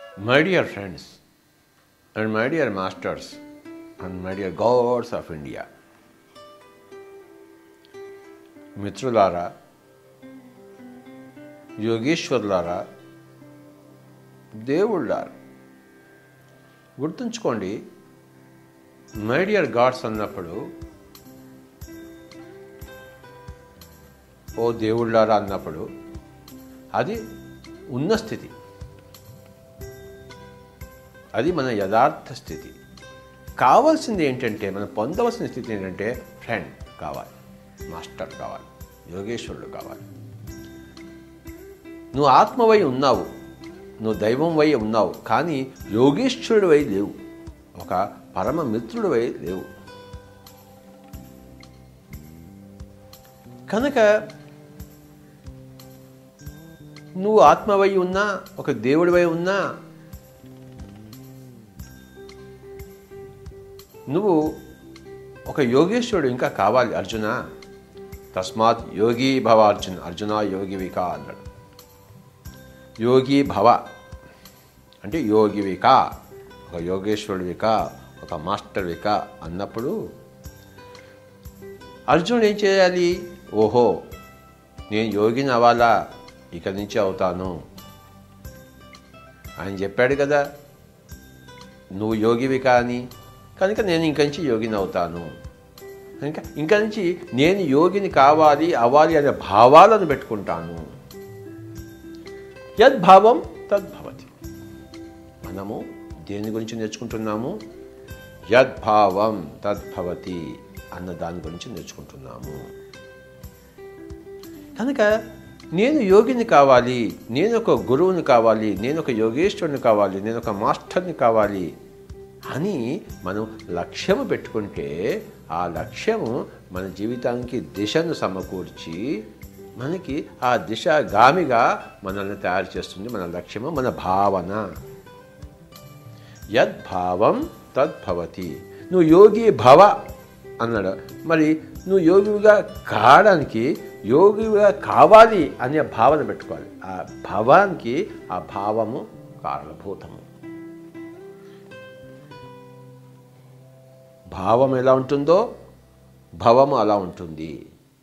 My dear friends, and my dear masters, and my dear gods of India, మిత్రులారా యోగేశ్వర్లారా దేవుళ్ళారా గుర్తుంచుకోండి my dear God's అన్నప్పుడు ఓ దేవుళ్ళారా అన్నప్పుడు అది ఉన్న స్థితి అది మన యథార్థ స్థితి కావాల్సింది ఏంటంటే మనం పొందవలసిన స్థితి ఏంటంటే ఫ్రెండ్ కావాలి మాస్టర్ కావాలి యోగేశ్వరుడు కావాలి నువ్వు ఆత్మవై ఉన్నావు నువ్వు దైవం వై ఉన్నావు కానీ యోగేశ్వరుడు వై లేవు ఒక పరమ మిత్రుడు వై లేవు కనుక నువ్వు ఆత్మవై ఉన్నా ఒక దేవుడివై ఉన్నా నువ్వు ఒక యోగేశ్వరుడు ఇంకా కావాలి అర్జున తస్మాత్ యోగి భవ అర్జున్ అర్జున యోగి విక అన్నాడు యోగి భవ అంటే యోగి విక ఒక యోగేశ్వరుడు విక ఒక మాస్టర్ విక అన్నప్పుడు అర్జునుడు ఏం చేయాలి ఓహో నేను యోగిని అవ్వాలా ఇక నుంచి అవుతాను ఆయన చెప్పాడు కదా నువ్వు యోగివి కానీ కనుక నేను ఇంక నుంచి యోగిని అవుతాను ఇంకా ఇంక నుంచి నేను యోగిని కావాలి అవ్వాలి అనే భావాలను పెట్టుకుంటాను యద్భావం తద్భవతి మనము దేని గురించి నేర్చుకుంటున్నాము యద్భావం తద్భవతి అన్న దాని గురించి నేర్చుకుంటున్నాము కనుక నేను యోగిని కావాలి నేను ఒక గురువుని కావాలి నేను ఒక యోగేశ్వరుని కావాలి నేను ఒక మాస్టర్ని కావాలి అని మనం లక్ష్యము పెట్టుకుంటే ఆ లక్ష్యము మన జీవితానికి దిశను సమకూర్చి మనకి ఆ దిశ గామిగా మనల్ని తయారు చేస్తుంది మన లక్ష్యము మన భావన యద్భావం తద్భవతి నువ్వు యోగి భవ అన్నాడు మరి నువ్వు యోగిగా కావడానికి యోగిగా కావాలి అనే భావన పెట్టుకోవాలి ఆ భావానికి ఆ భావము కారణభూతము భావం ఎలా ఉంటుందో భవము అలా ఉంటుంది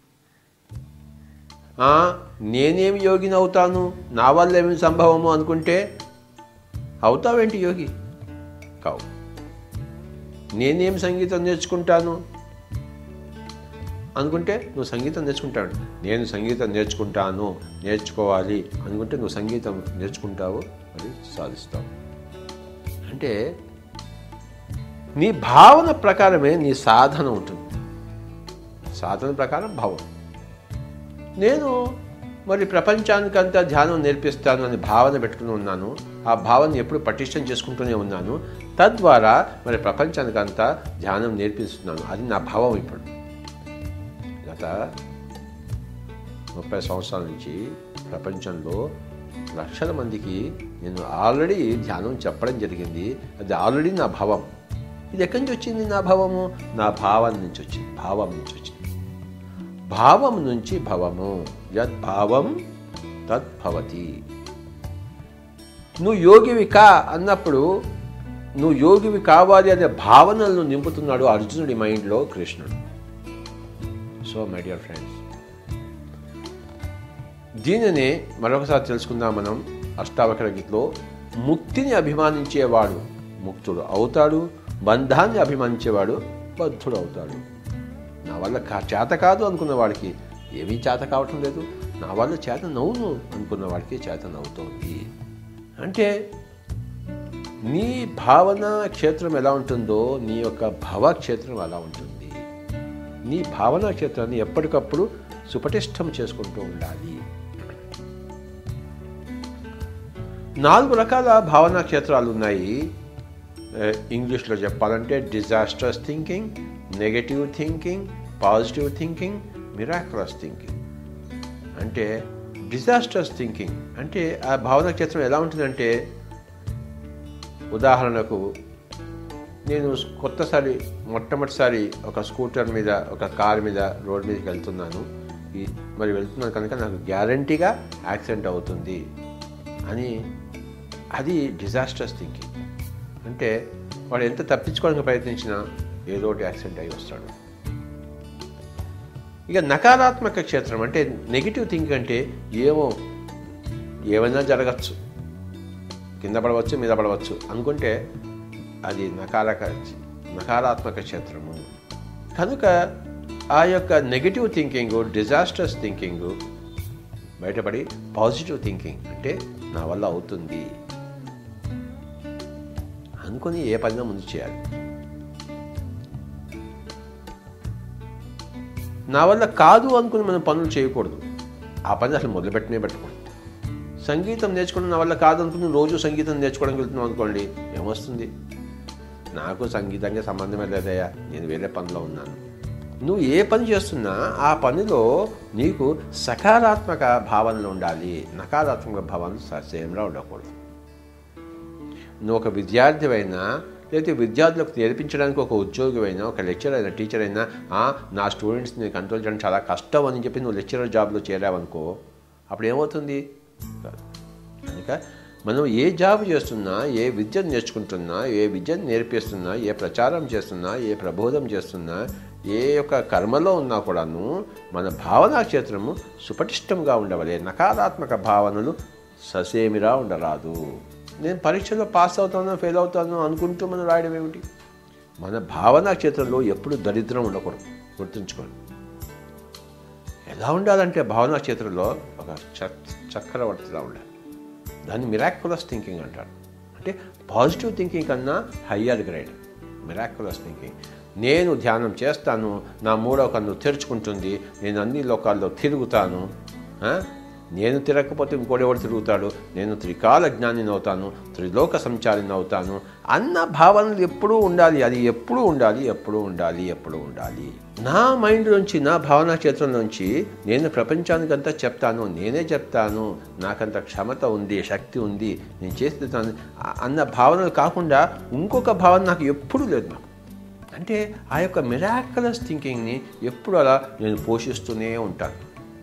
నేనేమి యోగిని అవుతాను నా వల్ల ఏమి సంభవము అనుకుంటే అవుతావేంటి యోగి కావు నేనేం సంగీతం నేర్చుకుంటాను అనుకుంటే నువ్వు సంగీతం నేర్చుకుంటాడు నేను సంగీతం నేర్చుకుంటాను నేర్చుకోవాలి అనుకుంటే నువ్వు సంగీతం నేర్చుకుంటావు అది సాధిస్తావు అంటే నీ భావన ప్రకారమే నీ సాధన ఉంటుంది సాధన ప్రకారం భావం నేను మరి ప్రపంచానికంతా ధ్యానం నేర్పిస్తాను అని భావన పెట్టుకుని ఉన్నాను ఆ భావన ఎప్పుడు పటిష్టం చేసుకుంటూనే ఉన్నాను తద్వారా మరి ప్రపంచానికంతా ధ్యానం నేర్పిస్తున్నాను అది నా భావం ఇప్పుడు గత ముప్పై సంవత్సరాల నుంచి ప్రపంచంలో లక్షల మందికి నేను ఆల్రెడీ ధ్యానం చెప్పడం జరిగింది అది ఆల్రెడీ నా భావం ఇది ఎక్కడి నుంచి వచ్చింది నా భావము నా భావం నుంచి వచ్చింది భావం నుంచి వచ్చింది భావం నుంచి భవము యద్భావం తద్భవతి నువ్వు యోగివి కా అన్నప్పుడు నువ్వు యోగివి కావాలి అనే భావనలను నింపుతున్నాడు అర్జునుడి మైండ్లో కృష్ణుడు సో మై డియర్ ఫ్రెండ్స్ దీనిని మరొకసారి తెలుసుకుందాం మనం అష్టావకర గీతలో ముక్తిని అభిమానించేవాడు ముక్తుడు అవుతాడు బంధాన్ని అభిమానించేవాడు బద్ధుడు అవుతాడు నా వల్ల కా చేత కాదు అనుకున్న వాడికి ఏమీ చేత కావటం లేదు నా వల్ల చేత నవ్వును అనుకున్న వాడికి చేత నవ్వుతోంది అంటే నీ భావన క్షేత్రం ఎలా ఉంటుందో నీ యొక్క భవ క్షేత్రం అలా ఉంటుంది నీ భావనా క్షేత్రాన్ని ఎప్పటికప్పుడు సుపటిష్టం చేసుకుంటూ ఉండాలి నాలుగు రకాల భావనా క్షేత్రాలు ఉన్నాయి ఇంగ్లీష్లో చెప్పాలంటే disasters thinking negative thinking positive thinking miraculous thinking అంటే డిజాస్టర్స్ థింకింగ్ అంటే ఆ భావన క్షేత్రం ఎలా ఉంటుందంటే ఉదాహరణకు నేను కొత్తసారి మొట్టమొదటిసారి ఒక స్కూటర్ మీద ఒక కార్ మీద రోడ్ మీదకి వెళ్తున్నాను ఈ మరి వెళ్తున్నాను కనుక నాకు గ్యారంటీగా యాక్సిడెంట్ అవుతుంది అని అది డిజాస్టర్స్ థింకింగ్ అంటే వాడు ఎంత తప్పించుకోవడానికి ప్రయత్నించినా ఏదో ఒకటి యాక్సిడెంట్ అయి వస్తాడు ఇక నకారాత్మక క్షేత్రం అంటే నెగిటివ్ థింక్ అంటే ఏమో ఏమైనా జరగచ్చు కింద పడవచ్చు మీద పడవచ్చు అనుకుంటే అది నకారక నకారాత్మక క్షేత్రము కనుక ఆ యొక్క నెగిటివ్ థింకింగ్ డిజాస్టర్స్ థింకింగ్ బయటపడి పాజిటివ్ థింకింగ్ అంటే నా వల్ల అవుతుంది అనుకొని ఏ పనిగా ముందు చేయాలి నా వల్ల కాదు అనుకుని మనం పనులు చేయకూడదు ఆ పని అసలు మొదలుపెట్టనే పెట్టకూడదు సంగీతం నేర్చుకోవడం నా వల్ల కాదు అనుకుని రోజు సంగీతం నేర్చుకోవడానికి వెళ్తున్నాం అనుకోండి ఏమొస్తుంది నాకు సంగీతంగా సంబంధమే లేదయ్యా నేను వేరే పనిలో ఉన్నాను నువ్వు ఏ పని చేస్తున్నా ఆ పనిలో నీకు సకారాత్మక భావనలు ఉండాలి నకారాత్మక భావనలు ససేమరా ఉండకూడదు నువ్వు ఒక విద్యార్థి అయినా లేకపోతే విద్యార్థులకు నేర్పించడానికి ఒక ఉద్యోగి అయినా ఒక లెక్చర్ అయినా టీచర్ అయినా "ఆ, నా స్టూడెంట్స్ని కంట్రోల్ చేయడం చాలా కష్టం అని చెప్పి నువ్వు లెక్చరర్ జాబ్లో చేరావనుకో అప్పుడు ఏమవుతుంది కనుక మనం ఏ జాబ్ చేస్తున్నా ఏ విద్యను నేర్చుకుంటున్నా ఏ విద్యను నేర్పిస్తున్నా ఏ ప్రచారం చేస్తున్నా ఏ ప్రబోధం చేస్తున్నా ఏ యొక్క కర్మలో ఉన్నా కూడాను మన భావనా క్షేత్రము సుపటిష్టంగా ఉండవలే నకారాత్మక భావనలు ససేమిరా ఉండరాదు నేను పరీక్షలో పాస్ అవుతాను ఫెయిల్ అవుతాను అనుకుంటూ మనం రాయడం ఏమిటి మన భావనా క్షేత్రంలో ఎప్పుడు దరిద్రం ఉండకూడదు గుర్తుంచుకోండి ఎలా ఉండాలంటే భావనా క్షేత్రంలో ఒక చక్ చక్రవర్తిలా ఉండాలి దాన్ని మిరాక్యులస్ థింకింగ్ అంటారు అంటే పాజిటివ్ థింకింగ్ కన్నా హయ్యర్ గ్రేడ్ మిరాక్యులస్ థింకింగ్ నేను ధ్యానం చేస్తాను నా మూడో కన్ను తెరుచుకుంటుంది నేను అన్ని లోకాల్లో తిరుగుతాను ఆ? నేను తిరగకపోతే ఇంకోడెవడు తిరుగుతాడు నేను త్రికాల జ్ఞానిని అవుతాను త్రిలోక సంచారిని అవుతాను అన్న భావనలు ఎప్పుడూ ఉండాలి అది ఎప్పుడూ ఉండాలి ఎప్పుడూ ఉండాలి ఎప్పుడూ ఉండాలి నా మైండ్ నుంచి నా భావనా క్షేత్రం నుంచి నేను ప్రపంచానికంతా చెప్తాను నేనే చెప్తాను నాకంత క్షమత ఉంది శక్తి ఉంది నేను చేస్తాను అన్న భావనలు కాకుండా ఇంకొక భావన నాకు ఎప్పుడూ లేదు నాకు అంటే ఆ యొక్క మిరాకలస్ థింకింగ్ని ఎప్పుడు అలా నేను పోషిస్తూనే ఉంటాను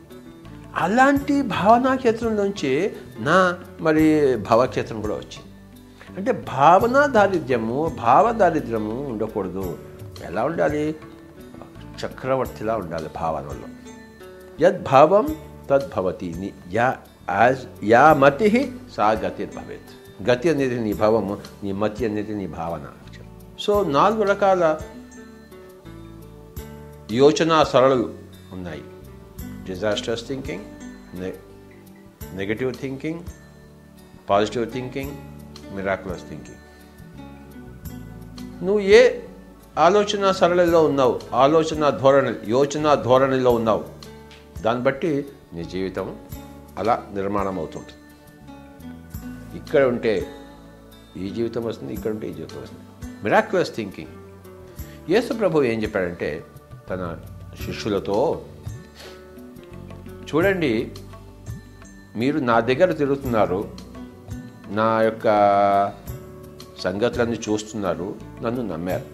అలాంటి భావనా క్షేత్రం నుంచి నా మరి భావక్షేత్రం కూడా వచ్చింది అంటే భావనా దారిద్ర్యము భావ దారిద్ర్యము ఉండకూడదు ఎలా ఉండాలి చక్రవర్తిలా ఉండాలి భావనలో యద్భావం తద్భవతి ని యా యాజ్ యా మతి సా గతి భవేత్ గతి అనేది నీ భావము నీ మతి అనేది నీ భావన సో నాలుగు రకాల యోచనా సరళులు ఉన్నాయి disasters thinking negative thinking positive thinking miraculous thinking నువ్వు ఏ ఆలోచన సరళిలో ఉన్నావు ఆలోచన ధోరణి యోచన ధోరణిలో ఉన్నావు దాన్ని బట్టి నీ జీవితం అలా నిర్మాణం అవుతుంది ఇక్కడ ఉంటే ఈ జీవితం వస్తుంది ఇక్కడ ఉంటే ఈ జీవితం వస్తుంది మిరాక్యులస్ థింకింగ్ యేసు ప్రభు ఏం చెప్పాడంటే తన శిష్యులతో చూడండి మీరు నా దగ్గర తిరుగుతున్నారు నా యొక్క సంగతులన్నీ చూస్తున్నారు నన్ను నమ్మారు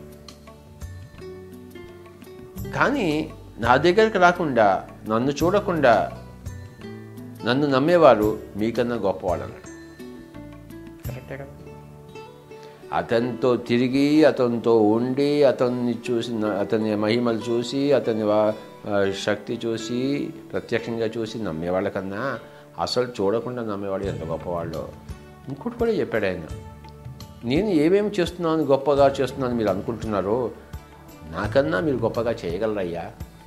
కానీ నా దగ్గరికి రాకుండా నన్ను చూడకుండా నన్ను నమ్మేవారు మీకన్నా గొప్పవాళ్ళు అన్నాడు కరెక్టే కదా అతనితో తిరిగి అతనితో ఉండి అతన్ని చూసి అతని మహిమలు చూసి అతని వా- ఆ, శక్తి చూసి ప్రత్యక్షంగా చూసి నమ్మేవాళ్ళకన్నా అసలు చూడకుండా నమ్మేవాడు ఎంత గొప్పవాళ్ళు ఇంకోటి కూడా చెప్పాడు ఆయన నేను ఏమేమి చేస్తున్నాను గొప్పగా చేస్తున్నాను మీరు అనుకుంటున్నారో నాకన్నా మీరు గొప్పగా చేయగలరయ్యా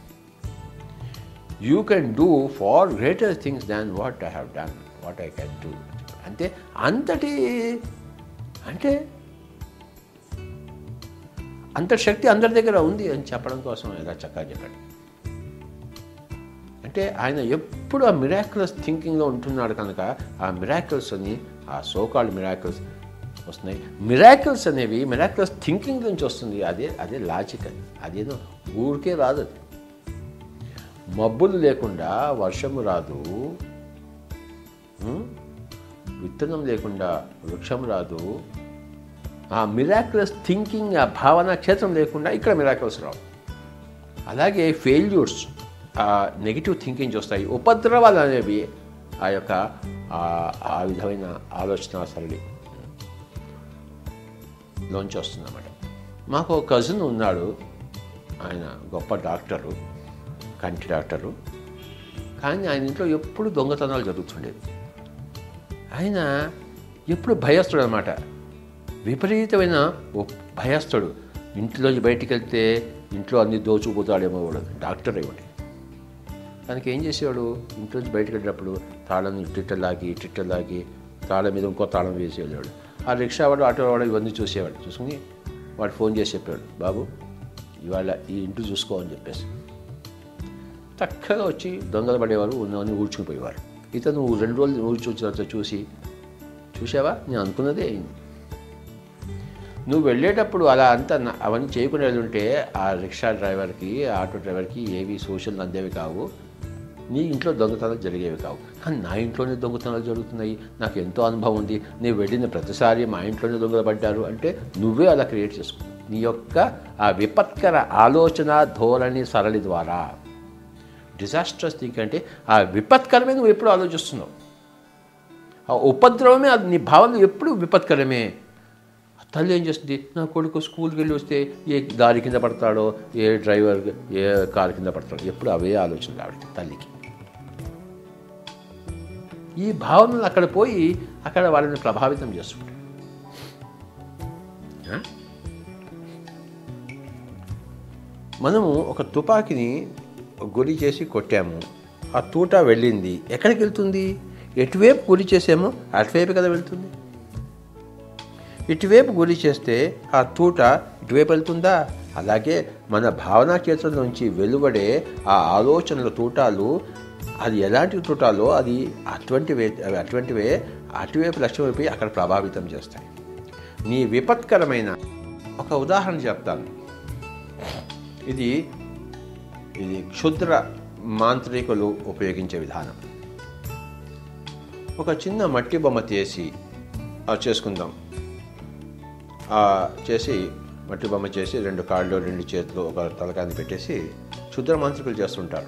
you can do far greater things than what I have done what I can do అంటే అంతటి అంటే అంత శక్తి అందరి దగ్గర ఉంది అని చెప్పడం కోసం ఇలా చక్కగా చెప్పాడు అంటే ఆయన ఎప్పుడు ఆ మిరాకులస్ థింకింగ్లో ఉంటున్నాడు కనుక ఆ మిరాకిల్స్ అని ఆ సోకాల్డ్ మిరాకిల్స్ వస్తున్నాయి మిరాకిల్స్ అనేవి మిరాకిల్స్ థింకింగ్ నుంచి వస్తుంది అదే అదే లాజిక్ అది అదేదో ఊరికే రాదు అది మబ్బులు లేకుండా వర్షము రాదు ఉం? విత్తనం లేకుండా వృక్షం రాదు ఆ మిరాకులస్ థింకింగ్ ఆ భావన క్షేత్రం లేకుండా ఇక్కడ మిరాకులస్ రావు అలాగే ఫెయిల్యూర్స్ ఆ నెగిటివ్ థింకింగ్ వస్తాయి ఉపద్రవాలు అనేవి ఆ యొక్క ఆ- ఆ విధమైన ఆలోచన సరళి లోంచి వస్తుందన్నమాట మాకు ఒక కజిన్ ఉన్నాడు ఆయన గొప్ప డాక్టరు కంటి డాక్టరు కానీ ఆయన ఇంట్లో ఎప్పుడు దొంగతనాలు జరుగుతుండేది ఆయన ఎప్పుడు భయస్తుడు అనమాట విపరీతమైన ఓ భయస్తుడు ఇంట్లోంచి బయటికి వెళ్తే ఇంట్లో అన్ని దోచుకుపోతాడేమో వాడు డాక్టర్ ఇవ్వండి దానికి ఏం చేసేవాడు ఇంట్లోంచి బయటకు వెళ్ళినప్పుడు తాళం ఇట్టిట్టలాగి ఇట్టిట్టలాగి తాళం మీద ఇంకో తాళం వేసి వెళ్ళాడు ఆ రిక్షా వాడు ఆటో వాడు ఇవన్నీ చూసేవాడు చూసుకుని వాడు ఫోన్ చేసి చెప్పాడు బాబు ఇవాళ ఈ ఇంటి చూసుకో అని చెప్పేసి చక్కగా వచ్చి దొంగలు పడేవారు ఉన్నవన్నీ ఊడ్చుకుపోయేవారు ఇతను రెండు రోజులు ఊడ్చి వచ్చిన తర్వాత చూసి చూసావా నేను అనుకున్నదే అయింది నువ్వు వెళ్ళేటప్పుడు అలా అంతా నా- అవన్నీ చేయకుండా ఉంటే ఆ రిక్షా డ్రైవర్కి ఆ ఆటో డ్రైవర్కి ఏవి సోషల్ అందేవి కావు నీ ఇంట్లో దొంగతనాలు జరిగేవి కావు కానీ నా ఇంట్లోనే దొంగతనాలు జరుగుతున్నాయి నాకు ఎంతో అనుభవం ఉంది నేను వెళ్ళిన ప్రతిసారి మా ఇంట్లోనే దొంగలు పడ్డారు అంటే నువ్వే అలా క్రియేట్ చేసుకున్నావు నీ యొక్క ఆ విపత్కర ఆలోచన ధోరణి సరళి ద్వారా డిజాస్ట్రస్ థింక్ అంటే ఆ విపత్కరమే నువ్వు ఎప్పుడు ఆలోచిస్తున్నావు ఆ ఉపద్రవమే అది నీ భావన ఎప్పుడు విపత్కరమే ఆ తల్లి ఏం చేస్తుంది నా కొడుకు స్కూల్కి వెళ్ళి వస్తే ఏ దారి కింద పడతాడో ఏ డ్రైవర్ ఏ కారు కింద పడతాడో ఎప్పుడు అవే ఆలోచనలు ఆవిడకి తల్లికి ఈ భావనలు అక్కడ పోయి అక్కడ వాళ్ళని ప్రభావితం చేస్తుంటాయి ఆ? మనము ఒక తుపాకీని గురి చేసి కొట్టాము ఆ తూట వెళ్ళింది ఎక్కడికి వెళ్తుంది ఎటువైపు గురి చేసామో అటువైపు కదా వెళ్తుంది ఇటువైపు గురి చేస్తే ఆ తూట ఇటువైపు వెళ్తుందా అలాగే మన భావనా క్షేత్రం నుంచి వెలువడే ఆ ఆలోచనల తూటాలు అది ఎలాంటి తూటాలో అది అటువంటివే అవి అటువంటివే అటువైపు లక్ష్యం వైపు అక్కడ ప్రభావితం చేస్తాయి నీ విపత్కరమైన ఒక ఉదాహరణ చెప్తాను ఇది ఇది క్షుద్ర మాంత్రికులు ఉపయోగించే విధానం ఒక చిన్న మట్టి బొమ్మ తీసి ఆ చేసుకుందాం ఆ చేసి మట్టి బొమ్మ చేసి రెండు కాళ్ళు రెండు చేతులు ఒక తలకాన్ని పెట్టేసి క్షుద్ర మాంత్రికులు చేస్తుంటారు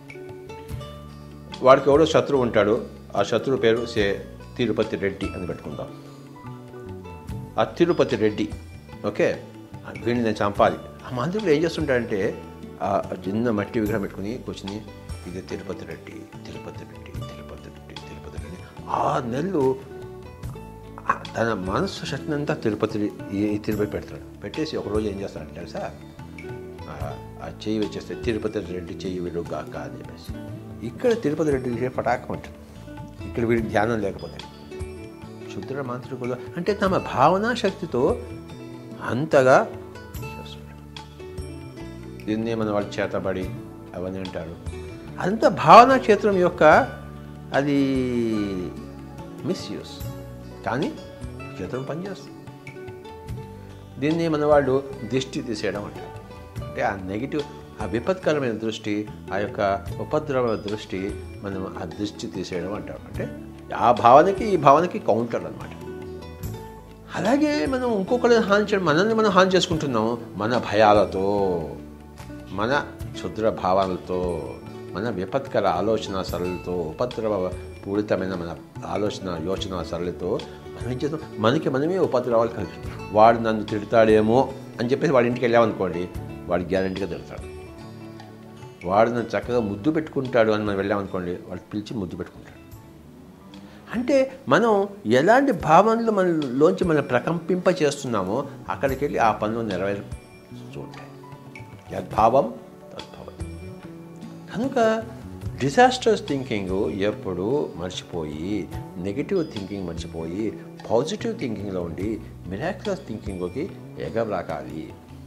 వాడికి ఎవడో శత్రువు ఉంటాడు ఆ శత్రువు పేరు సే తిరుపతి రెడ్డి అని పెట్టుకుందాం ఆ తిరుపతి రెడ్డి ఓకే వీడిని నేను చంపాలి ఆ మంత్రులు ఏం చేస్తుంటాడంటే ఆ చిన్న మట్టి విగ్రహం పెట్టుకుని కూర్చుని ఇది తిరుపతి రెడ్డి తిరుపతి రెడ్డి తిరుపతి రెడ్డి తిరుపతి రెడ్డి ఆ నెలలు ఆ తన మనస్సు శక్తిని అంతా తిరుపతి ఈ తిరుపతి పెడతాడు పెట్టేసి ఒకరోజు ఏం చేస్తాడంటే తెలుసా ఆ- ఆ చెయ్యి వచ్చేస్తే తిరుపతి రెడ్డి చెయ్యి విడుగాక అని చెప్పేసి ఇక్కడ తిరుపతి రెడ్డి పటాకం ఉంటుంది ఇక్కడ వీడికి ధ్యానం లేకపోతే క్షుద్ర మాంత్రికులు అంటే తమ భావనా శక్తితో అంతగా చేస్తుంటారు దీన్నే మన వాళ్ళు చేతబడి అవన్నీ అంటారు అంత భావనా క్షేత్రం యొక్క అది మిస్యూస్ కానీ క్షేత్రం పనిచేస్తుంది దీన్ని మన వాళ్ళు దిష్టి తీసేయడం అంటారు అంటే ఆ నెగిటివ్ ఆ విపత్కరమైన దృష్టి ఆ యొక్క ఉపద్రవ దృష్టి మనం ఆ దృష్టి తీసేయడం అంటాం అంటే ఆ భావనకి ఈ భావనకి కౌంటర్ అనమాట అలాగే మనం ఇంకొకరిని హాని చేయడం మనల్ని మనం హాని చేసుకుంటున్నాం మన భయాలతో మన క్షుద్ర భావాలతో మన విపత్కర ఆలోచన సరళితో ఉపద్రవ పూరితమైన మన ఆలోచన యోచన సరళితో మనం ఏం చేస్తాం మనకి మనమే ఉపద్రవాలు కలిగి వాడు నన్ను తిడతాడేమో అని చెప్పేసి వాడి ఇంటికి వెళ్ళామనుకోండి వాడు గ్యారంటీగా తిడతాడు వాడు నన్ను చక్కగా ముద్దు పెట్టుకుంటాడు అని మనం వెళ్ళామనుకోండి వాడు పిలిచి ముద్దు పెట్టుకుంటాడు అంటే మనం ఎలాంటి భావనలు మనలోంచి మనం ప్రకంపింప చేస్తున్నామో అక్కడికి వెళ్ళి ఆ పనులు నెరవేరుతూ ఉంటాయి యద్భావం తద్భవం కనుక డిజాస్టర్స్ థింకింగ్ ఎప్పుడు మర్చిపోయి నెగిటివ్ థింకింగ్ మర్చిపోయి పాజిటివ్ థింకింగ్లో ఉండి మిరాక్యులస్ థింకింగ్లోకి ఎగబ్రాకాలి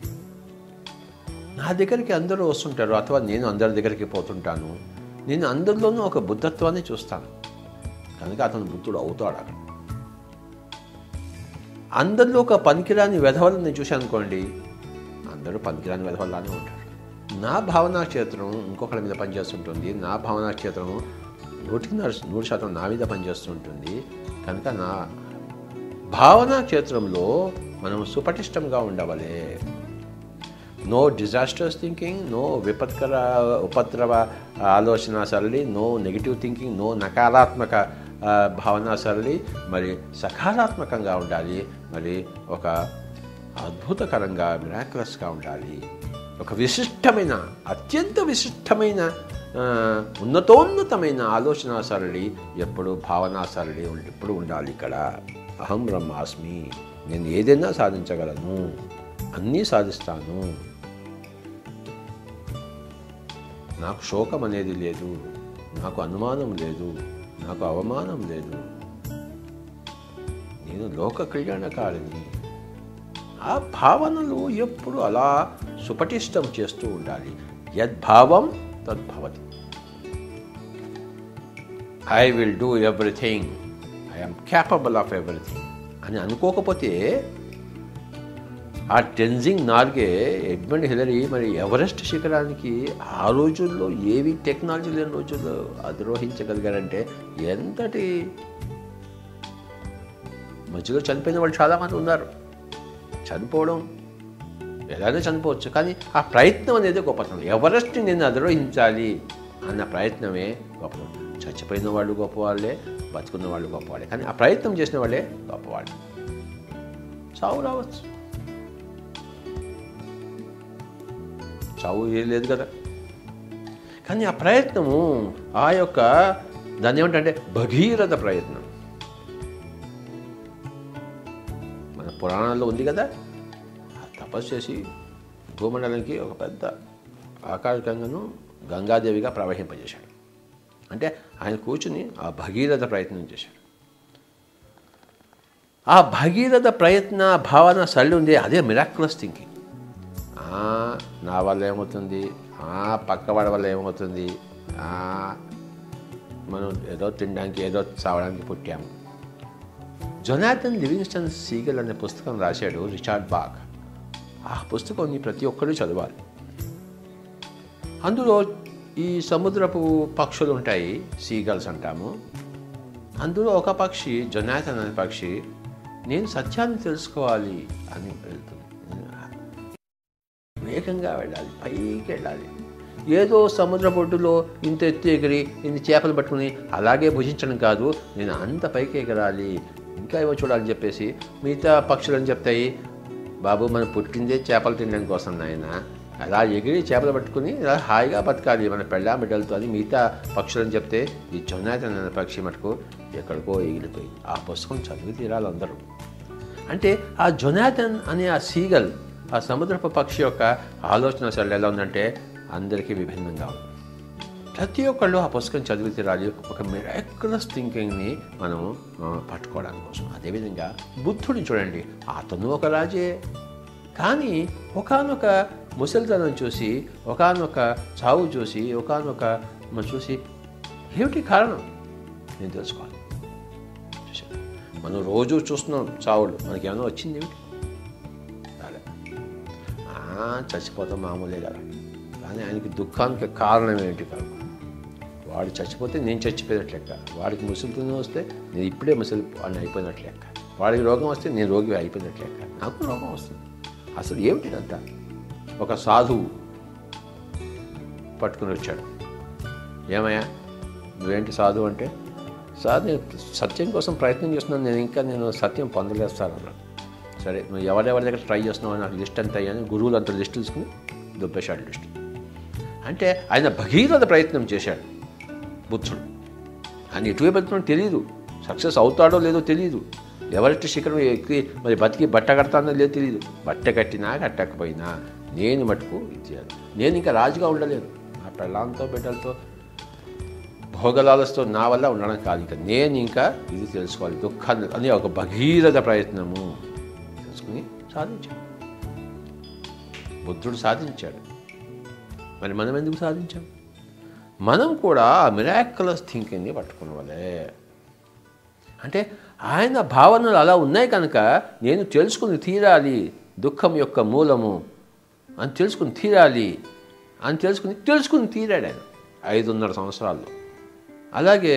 నా దగ్గరికి అందరూ వస్తుంటారు అథవా నేను అందరి దగ్గరికి పోతుంటాను నేను అందరిలోనూ ఒక బుద్ధత్వాన్ని చూస్తాను కనుక అతను బుద్ధుడు అవుతాడు అక్కడ అందరిలో ఒక పనికిరాని వెధవలను నేను చూశాను అనుకోండి అందరూ పనికిరాని వెధవల్లానే ఉంటారు నా భావనా క్షేత్రం ఇంకొకరి మీద పనిచేస్తుంటుంది నా భావనా క్షేత్రం నూటికి నూరు నూరు శాతం నా మీద పనిచేస్తుంటుంది కనుక నా భావనా క్షేత్రంలో మనం సుపటిష్టంగా ఉండవలే నో డిజాస్టర్స్ థింకింగ్ నో విపత్కర ఉపద్రవ ఆలోచన సరళి నో నెగిటివ్ థింకింగ్ నో నకారాత్మక ఆ, భావనా సరళి మరి సకారాత్మకంగా ఉండాలి మరి ఒక అద్భుతకరంగా మిరాక్యులస్గా ఉండాలి ఒక విశిష్టమైన అత్యంత విశిష్టమైన ఆ, ఉన్నతోన్నతమైన ఆలోచన సరళి ఎప్పుడు భావనా సరళి ఉం- ఎప్పుడు ఉండాలి ఇక్కడ అహం బ్రహ్మాస్మి నేను ఏదైనా సాధించగలను అన్నీ సాధిస్తాను నాకు శోకం అనేది లేదు నాకు అనుమానం లేదు నాకు అవమానం లేదు నేను లోక కళ్యాణకారిని ఆ భావనలు ఎప్పుడు అలా సుపటిష్టం చేస్తూ ఉండాలి యద్భావం తద్భవతి I will do everything I'm capable of everything అని అనుకోకపోతే ఆ టెన్జింగ్ నార్గే ఎడ్మండ్ హిలరీ మరి ఎవరెస్ట్ శిఖరానికి ఆ రోజుల్లో ఏవి టెక్నాలజీ లేని రోజుల్లో అధిరోహించగలిగారంటే ఎంతటి మధ్యలో చనిపోయిన వాళ్ళు చాలామంది ఉన్నారు చనిపోవడం ఎలాగో చనిపోవచ్చు కానీ ఆ ప్రయత్నం అనేది గొప్పతనం ఎవరెస్ట్ని నేను అధిరోహించాలి అన్న ప్రయత్నమే గొప్పతనం చచ్చిపోయిన వాళ్ళు గొప్పవాళ్ళే బతుకున్న వాళ్ళు గొప్పవాళ్ళే కానీ ఆ ప్రయత్నం చేసిన వాళ్ళే గొప్పవాళ్ళు చావు రావచ్చు చావు ఏం లేదు కదా కానీ ఆ ప్రయత్నము ఆ యొక్క దాన్ని ఏమిటంటే భగీరథ ప్రయత్నం మన పురాణాల్లో ఉంది కదా ఆ తపస్సు చేసి భూమండలానికి ఒక పెద్ద ఆకాశగంగను గంగాదేవిగా ప్రవహింపజేశాడు అంటే ఆయన కూర్చుని ఆ భగీరథ ప్రయత్నం చేశాడు ఆ భగీరథ ప్రయత్న భావన సల్లి ఉంది అదే మిరాక్యులస్ థింకింగ్ ఆ, నా వల్ల ఏమవుతుంది ఆ, పక్క వాడి వల్ల ఏమవుతుంది ఆ, మనం ఏదో తినడానికి ఏదో చావడానికి పుట్టాము జొనాథన్ లివింగ్స్టన్ సీగల్ అనే పుస్తకం రాశాడు రిచార్డ్ బాగ్ ఆ పుస్తకాన్ని ప్రతి ఒక్కరూ చదవాలి అందులో ఈ సముద్రపు పక్షులు ఉంటాయి సీగల్స్ అంటాము అందులో ఒక పక్షి జొనాథన్ అనే పక్షి నేను సత్యాన్ని తెలుసుకోవాలి అని వెళ్తుంది వేగంగా వెళ్ళాలి పైకి వెళ్ళాలి ఏదో సముద్ర బొడ్డులో ఇంత ఎత్తు ఎగిరి ఇన్ని చేపలు పట్టుకుని అలాగే భుజించడం కాదు నేను అంత పైకి ఎగరాలి ఇంకా ఏమో చూడాలని చెప్పేసి మిగతా పక్షులని చెప్తాయి బాబు మనం పుట్టిందే చేపలు తినడం కోసం నాయన అలా ఎగిరి చేపలు పట్టుకుని ఇలా హాయిగా బతకాలి మన పెళ్ళా బిడ్డలతో అని మిగతా పక్షులని చెప్తే ఈ జొనాథన్ అనే పక్షి మటుకు ఎక్కడికో ఎగిరిపోయి ఆ పుస్తకం చదివి తీరాలి అందరూ అంటే ఆ జొనాథన్ అనే ఆ సీగల్ ఆ సముద్రపు పక్షి యొక్క ఆలోచన శైలి ఎలా ఉందంటే అందరికీ విభిన్నంగా ఉంది ప్రతి ఒక్కళ్ళు ఆ పుస్తకం చదివి తీరాలి ఒక మిరాక్యులస్ థింకింగ్ని మనం ఆ, పట్టుకోవడానికి కోసం అదేవిధంగా బుద్ధుడిని చూడండి అతను ఒక రాజే కానీ ఒకానొక ముసలితనం చూసి ఒకానొక చావు చూసి ఒకానొక చూసి ఏమిటి కారణం నేను తెలుసుకోవాలి చూశాను మనం రోజు చూస్తున్నాం చావులు మనకి ఏమైనా వచ్చింది ఏమిటి రాలే. ఆ, చచ్చిపోతాం మామూలే కదా కానీ ఆయనకి దుఃఖానికి కారణం ఏంటి కాదు వాడు చచ్చిపోతే నేను చచ్చిపోయినట్లు లెక్క వాడికి ముసలితనం వస్తే నేను ఇప్పుడే ముసలి వాడిని అయిపోయినట్లు లెక్క వాడికి రోగం వస్తే నేను రోగి అయిపోయినట్లు లెక్క నాకు రోగం వస్తుంది అసలు ఏమిటి ఇదంతా ఒక సాధువు పట్టుకుని వచ్చాడు ఏమయ్యా నువ్వేంటి సాధువు అంటే సార్ నేను సత్యం కోసం ప్రయత్నం చేస్తున్నాను నేను ఇంకా నేను సత్యం పొందలేదు సార్ అన్నాడు సరే నువ్వు ఎవరెవరి దగ్గర ట్రై చేస్తున్నావు నాకు లిస్ట్ అంత అయ్యాను గురువులు అంత లిస్ట్ తీసుకుని దుబ్బేశాడు లిస్ట్ అంటే ఆయన భగీరథ ప్రయత్నం చేశాడు బుద్ధుడు ఆయన ఎటువైపు వెళ్తున్నాడో తెలియదు సక్సెస్ అవుతాడో లేదో తెలియదు ఎవరెస్ట్ శిఖరం ఎక్కి మరి బతికి బట్ట కడతానో లేదో తెలియదు బట్ట కట్టినా కట్టకపోయినా నేను మటుకు ఇది చేయాలి నేను ఇంకా రాజుగా ఉండలేను నా పెళ్ళాంతో బిడ్డలతో భోగలాలతో నా వల్ల ఉండడం కాదు ఇంకా నేను ఇంకా ఇది తెలుసుకోవాలి దుఃఖాన్ని అని ఒక భగీరథ ప్రయత్నము తెలుసుకుని సాధించాడు బుద్ధుడు సాధించాడు మరి మనం ఎందుకు సాధించాం మనం కూడా మిరాక్యులస్ థింకింగ్ని పట్టుకున్నవలే అంటే ఆయన భావనలు అలా ఉన్నాయి కనుక నేను తెలుసుకుని తీరాలి దుఃఖం యొక్క మూలము అని తెలుసుకుని తీరాలి అని తెలుసుకుని తెలుసుకుని తీరాడు ఆయన ఐదున్నర సంవత్సరాల్లో అలాగే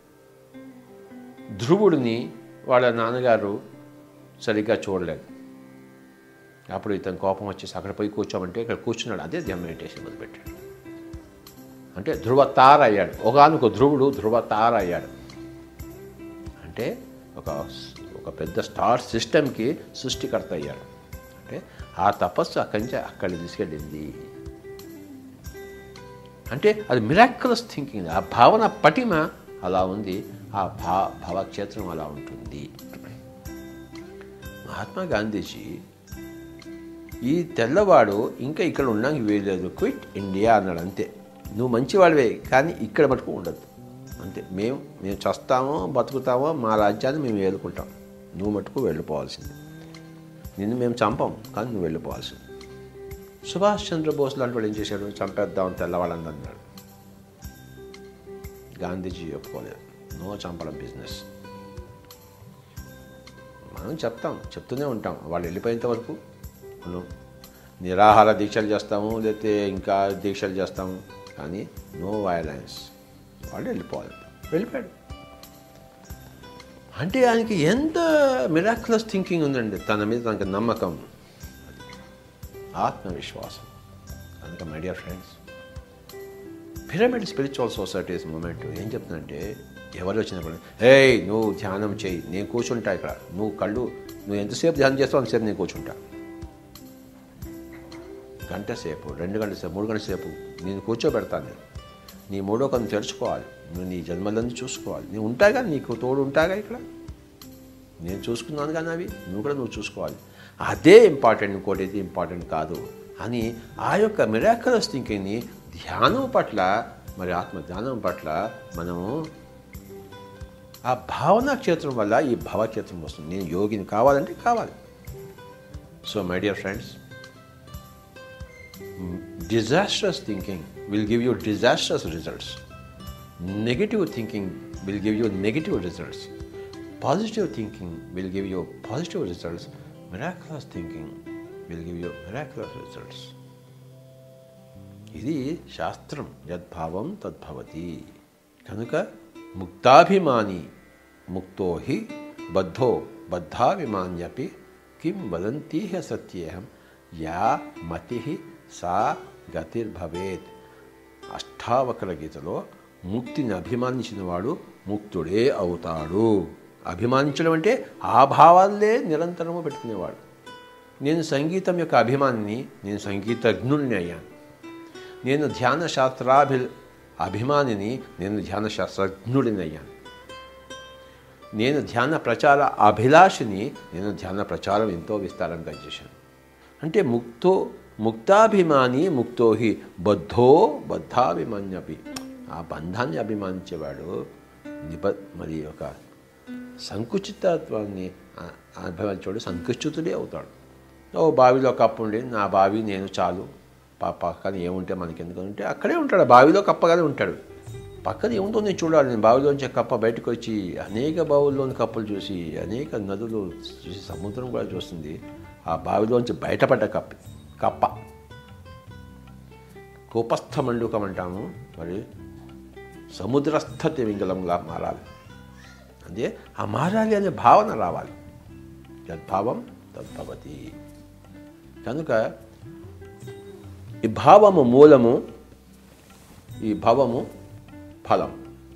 ధ్రువుడిని వాళ్ళ నాన్నగారు సరిగ్గా చూడలేదు అప్పుడు ఇతను కోపం వచ్చేసి అక్కడ పోయి కూర్చోమంటే ఇక్కడ కూర్చున్నాడు అదే ధ్యానం మెడిటేషన్ మొదలుపెట్టాడు అంటే ధ్రువ తార అయ్యాడు ఒకనొక ధ్రువుడు ధ్రువ తార అయ్యాడు అంటే ఒక ఒక పెద్ద స్టార్ సిస్టమ్కి సృష్టికర్త అయ్యాడు అంటే ఆ తపస్సు అక్కడి నుంచి అక్కడికి తీసుకెళ్ళింది అంటే అది మిరాక్యులస్ థింకింగ్ ఆ భావన పటిమ అలా ఉంది ఆ భా భావక్షేత్రం అలా ఉంటుంది మహాత్మా గాంధీజీ ఈ తెల్లవాడు ఇంకా ఇక్కడ ఉండడానికి వీల్లేదు క్విట్ ఇండియా అన్నాడు అంతే నువ్వు మంచివాడివే కానీ ఇక్కడ మటుకు ఉండదు అంతే మేము మేము చస్తామో బతుకుతామో మా రాజ్యాన్ని మేము ఏలుకుంటాం నువ్వు మటుకు వెళ్ళిపోవాల్సింది నిన్ను మేము చంపం కానీ నువ్వు వెళ్ళిపోవాల్సింది సుభాష్ చంద్రబోస్ లాంటి వాడు ఏం చేశాడు చంపేద్దాం తెల్లవాళ్ళని అన్నాడు గాంధీజీ ఒప్పుకోలేదు నో చంపడం బిజినెస్ మనం చెప్తాం చెప్తూనే ఉంటాం వాళ్ళు వెళ్ళిపోయేంత వరకు మనం నిరాహార దీక్షలు చేస్తాము లేకపోతే ఇంకా దీక్షలు చేస్తాము కానీ నో వైలెన్స్ వాళ్ళు వెళ్ళిపోవాలి వెళ్ళిపోయాడు అంటే ఆయనకి ఎంత మిరాక్యులస్ థింకింగ్ ఉందండి తన మీద తనకి నమ్మకం ఆత్మవిశ్వాసం కనుక my dear friends pyramid spiritual societies movement ఏం చెప్తుందంటే ఎవరు వచ్చినప్పుడు ఏయ్ నువ్వు ధ్యానం చేయి నేను కూర్చుంటా ఇక్కడ నువ్వు కళ్ళు నువ్వు ఎంతసేపు ధ్యానం చేస్తావు అంతసేపు నేను కూర్చుంటా గంట సేపు రెండు గంటల సేపు మూడు గంటల సేపు నేను కూర్చోబెడతాను నేను నీ మూడో కన్ను తెరుచుకోవాలి నువ్వు నీ జన్మలన్నీ చూసుకోవాలి నేను ఉంటాగా నీకు తోడు ఉంటాగా ఇక్కడ నేను చూసుకున్నాను కానీ అవి నువ్వు కూడా నువ్వు చూసుకోవాలి అదే ఇంపార్టెంట్ ఇంకోటి ఇది ఇంపార్టెంట్ కాదు అని ఆ యొక్క మిరాకలస్ థింకింగ్ని ధ్యానం పట్ల మరి ఆత్మ ధ్యానం పట్ల మనము ఆ భావనా క్షేత్రం వల్ల ఈ భావక్షేత్రం వస్తుంది నేను యోగిని కావాలంటే కావాలి so my dear friends disastrous thinking will give you disastrous results. Negative thinking will give you negative results. Positive thinking will give you positive results. Miraculous thinking will give you miraculous results. ఇది శాస్త్రం యద్భావం తద్భవతి కనుక ముక్తాభిమాని ముక్తో హి బద్ధో బద్ధాభిమాన్యపి కిం వదంతి సత్యేహం yeah మతి సా గతిర్భవేత్ అష్టావక్ర గీతలో ముక్తిని అభిమానించిన వాడు ముక్తుడే అవుతాడు అభిమానించడం అంటే ఆ భావాలే నిరంతరము పెట్టుకునేవాడు నేను సంగీతం యొక్క అభిమానిని నేను సంగీతజ్ఞుల్ని అయ్యాను నేను ధ్యాన శాస్త్రాభి అభిమానిని నేను ధ్యాన శాస్త్రజ్ఞుడిని అయ్యాను నేను ధ్యాన ప్రచార అభిలాషిని నేను ధ్యాన ప్రచారం ఎంతో విస్తారంగా చేశాను అంటే ముక్తో ముక్తాభిమాని ముక్తోహి బద్ధో బద్ధాభిమాన్యపి ఆ బంధాన్ని అభిమానించేవాడు నిబ మరి ఒక సంకుచితత్వాన్ని అభిమానించేవాడు సంకుచితుడే అవుతాడు ఓ బావిలో కప్పు ఉండి నా బావి నేను చాలు పక్కన ఏముంటే మనకి ఎందుకంటే అక్కడే ఉంటాడు బావిలో కప్పగానే ఉంటాడు పక్కన ఏముందో నేను చూడాలి నేను బావిలోంచి కప్ప బయటకు వచ్చి అనేక బావుల్లోని కప్పలు చూసి అనేక నదులు చూసి సముద్రం కూడా చూస్తుంది ఆ బావిలోంచి బయటపడ్డ కప్ప కప్ప కూపస్థ మండుకం అంటాము మరి సముద్రస్థ తిమింగలంగా మారాలి అంటే ఆ మారాలి అనే భావన రావాలి యద్భావం తద్భవతి కనుక ఈ భావము మూలము ఈ భావము ఫలం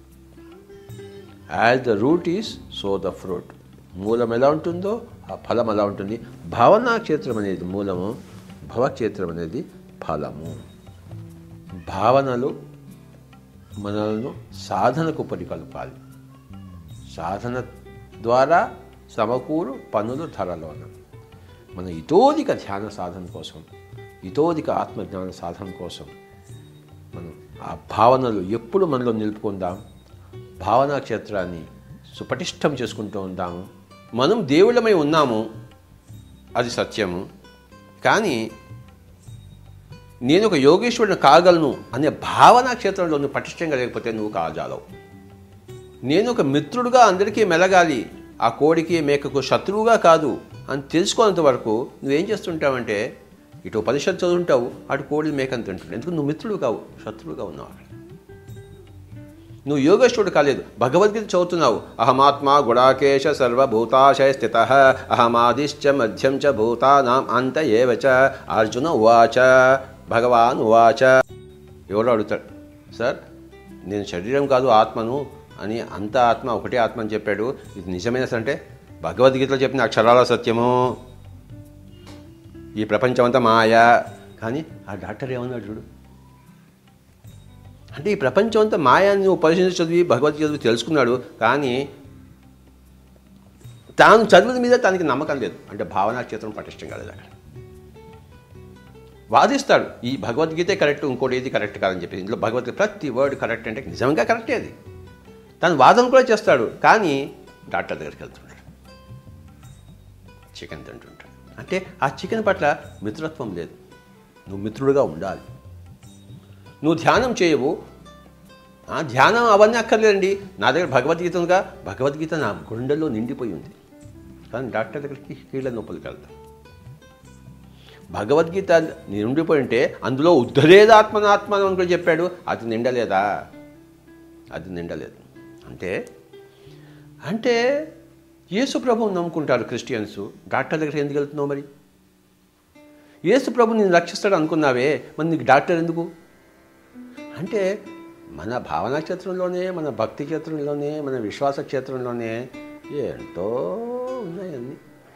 as the root is so the fruit మూలం ఎలా ఉంటుందో ఆ ఫలం ఎలా ఉంటుంది భావనా క్షేత్రం అనేది మూలము భవక్షేత్రం అనేది ఫలము భావనలు మనలను సాధనకు పరికల్పాలి సాధన ద్వారా సమకూరు పనులు ధరలోన మన ఇతోధిక ధ్యాన సాధన కోసం ఇతోధిక ఆత్మజ్ఞాన సాధన కోసం మనం ఆ భావనలు ఎప్పుడు మనలో నిలుపుకుందాం భావనా క్షేత్రాన్ని సుపటిష్టం చేసుకుంటూ ఉంటాము మనం దేవుళ్ళమై ఉన్నాము అది సత్యము కానీ నేను ఒక యోగేశ్వరుని కాగలను అనే భావనా క్షేత్రంలో నువ్వు పటిష్టంగా లేకపోతే నువ్వు కాజాలవు నేను ఒక మిత్రుడుగా అందరికీ మెలగాలి ఆ కోడికి మేకకు శత్రువుగా కాదు అని తెలుసుకున్నంత వరకు నువ్వేం చేస్తుంటావంటే ఇటు ఉపనిషత్తు చదువుంటావు అటు కోడి మేకని తింటుంటావు ఎందుకు నువ్వు మిత్రుడు కావు శత్రువుగా ఉన్నావు అక్కడ నువ్వు యోగేశ్వరుడు కాలేదు భగవద్గీత చదువుతున్నావు అహమాత్మా గుడాకేశ సర్వభూతాశయ స్థిత అహమాదిశ్చ మధ్యం చ భూతానాం అంత ఏవచ అర్జున ఉవాచ భగవాన్ ఉవాచ ఎవరో అడుగుతాడు సార్ నేను శరీరం కాదు ఆత్మను అని అంత ఆత్మ ఒకటే ఆత్మ అని చెప్పాడు ఇది నిజమైన సార్ అంటే భగవద్గీతలో చెప్పిన అక్షరాల సత్యము ఈ ప్రపంచం అంతా మాయా కానీ ఆ డాక్టర్ ఏమన్నాడు చూడు అంటే ఈ ప్రపంచం అంతా మాయాన్ని నువ్వు పరిశీలించి చదివి భగవద్గీత చదివి తెలుసుకున్నాడు కానీ తాను చదివిన మీద తనకి నమ్మకం లేదు అంటే భావనా క్షేత్రం పటిష్టం కాలేదు అక్కడ వాదిస్తాడు ఈ భగవద్గీతే కరెక్ట్ ఇంకోటి ఏది కరెక్ట్ కాదని చెప్పి ఇందులో భగవద్గీత ప్రతి వర్డ్ కరెక్ట్ అంటే నిజంగా కరెక్టే అది తను వాదన కూడా చేస్తాడు కానీ డాక్టర్ దగ్గరికి వెళ్తున్నాడు చికెన్ తింటుంటాడు అంటే ఆ చికెన్ పట్ల మిత్రత్వం లేదు నువ్వు మిత్రుడుగా ఉండాలి నువ్వు ధ్యానం చేయవు ఆ ధ్యానం అవన్నీ అక్కర్లేదండి నా దగ్గర భగవద్గీత ఉందిగా భగవద్గీత నా గుండెల్లో నిండిపోయి ఉంది కానీ డాక్టర్ దగ్గరికి కీళ్ళ నొప్పులకి వెళ్తాం భగవద్గీత నిండిపోయి ఉంటే అందులో ఉద్ధరేదాత్మనాత్మను అని కూడా చెప్పాడు అది నిండలేదా అది నిండలేదు అంటే అంటే యేసు ప్రభువుని నమ్ముకుంటారు క్రిస్టియన్స్ డాక్టర్ దగ్గరికి ఎందుకు వెళ్తున్నావు మరి యేసు ప్రభు నేను రక్షిస్తాడు అనుకున్నావే మరి నీకు డాక్టర్ ఎందుకు అంటే మన భావనా క్షేత్రంలోనే మన భక్తి క్షేత్రంలోనే మన విశ్వాస క్షేత్రంలోనే ఎంతో ఉన్నాయన్నీ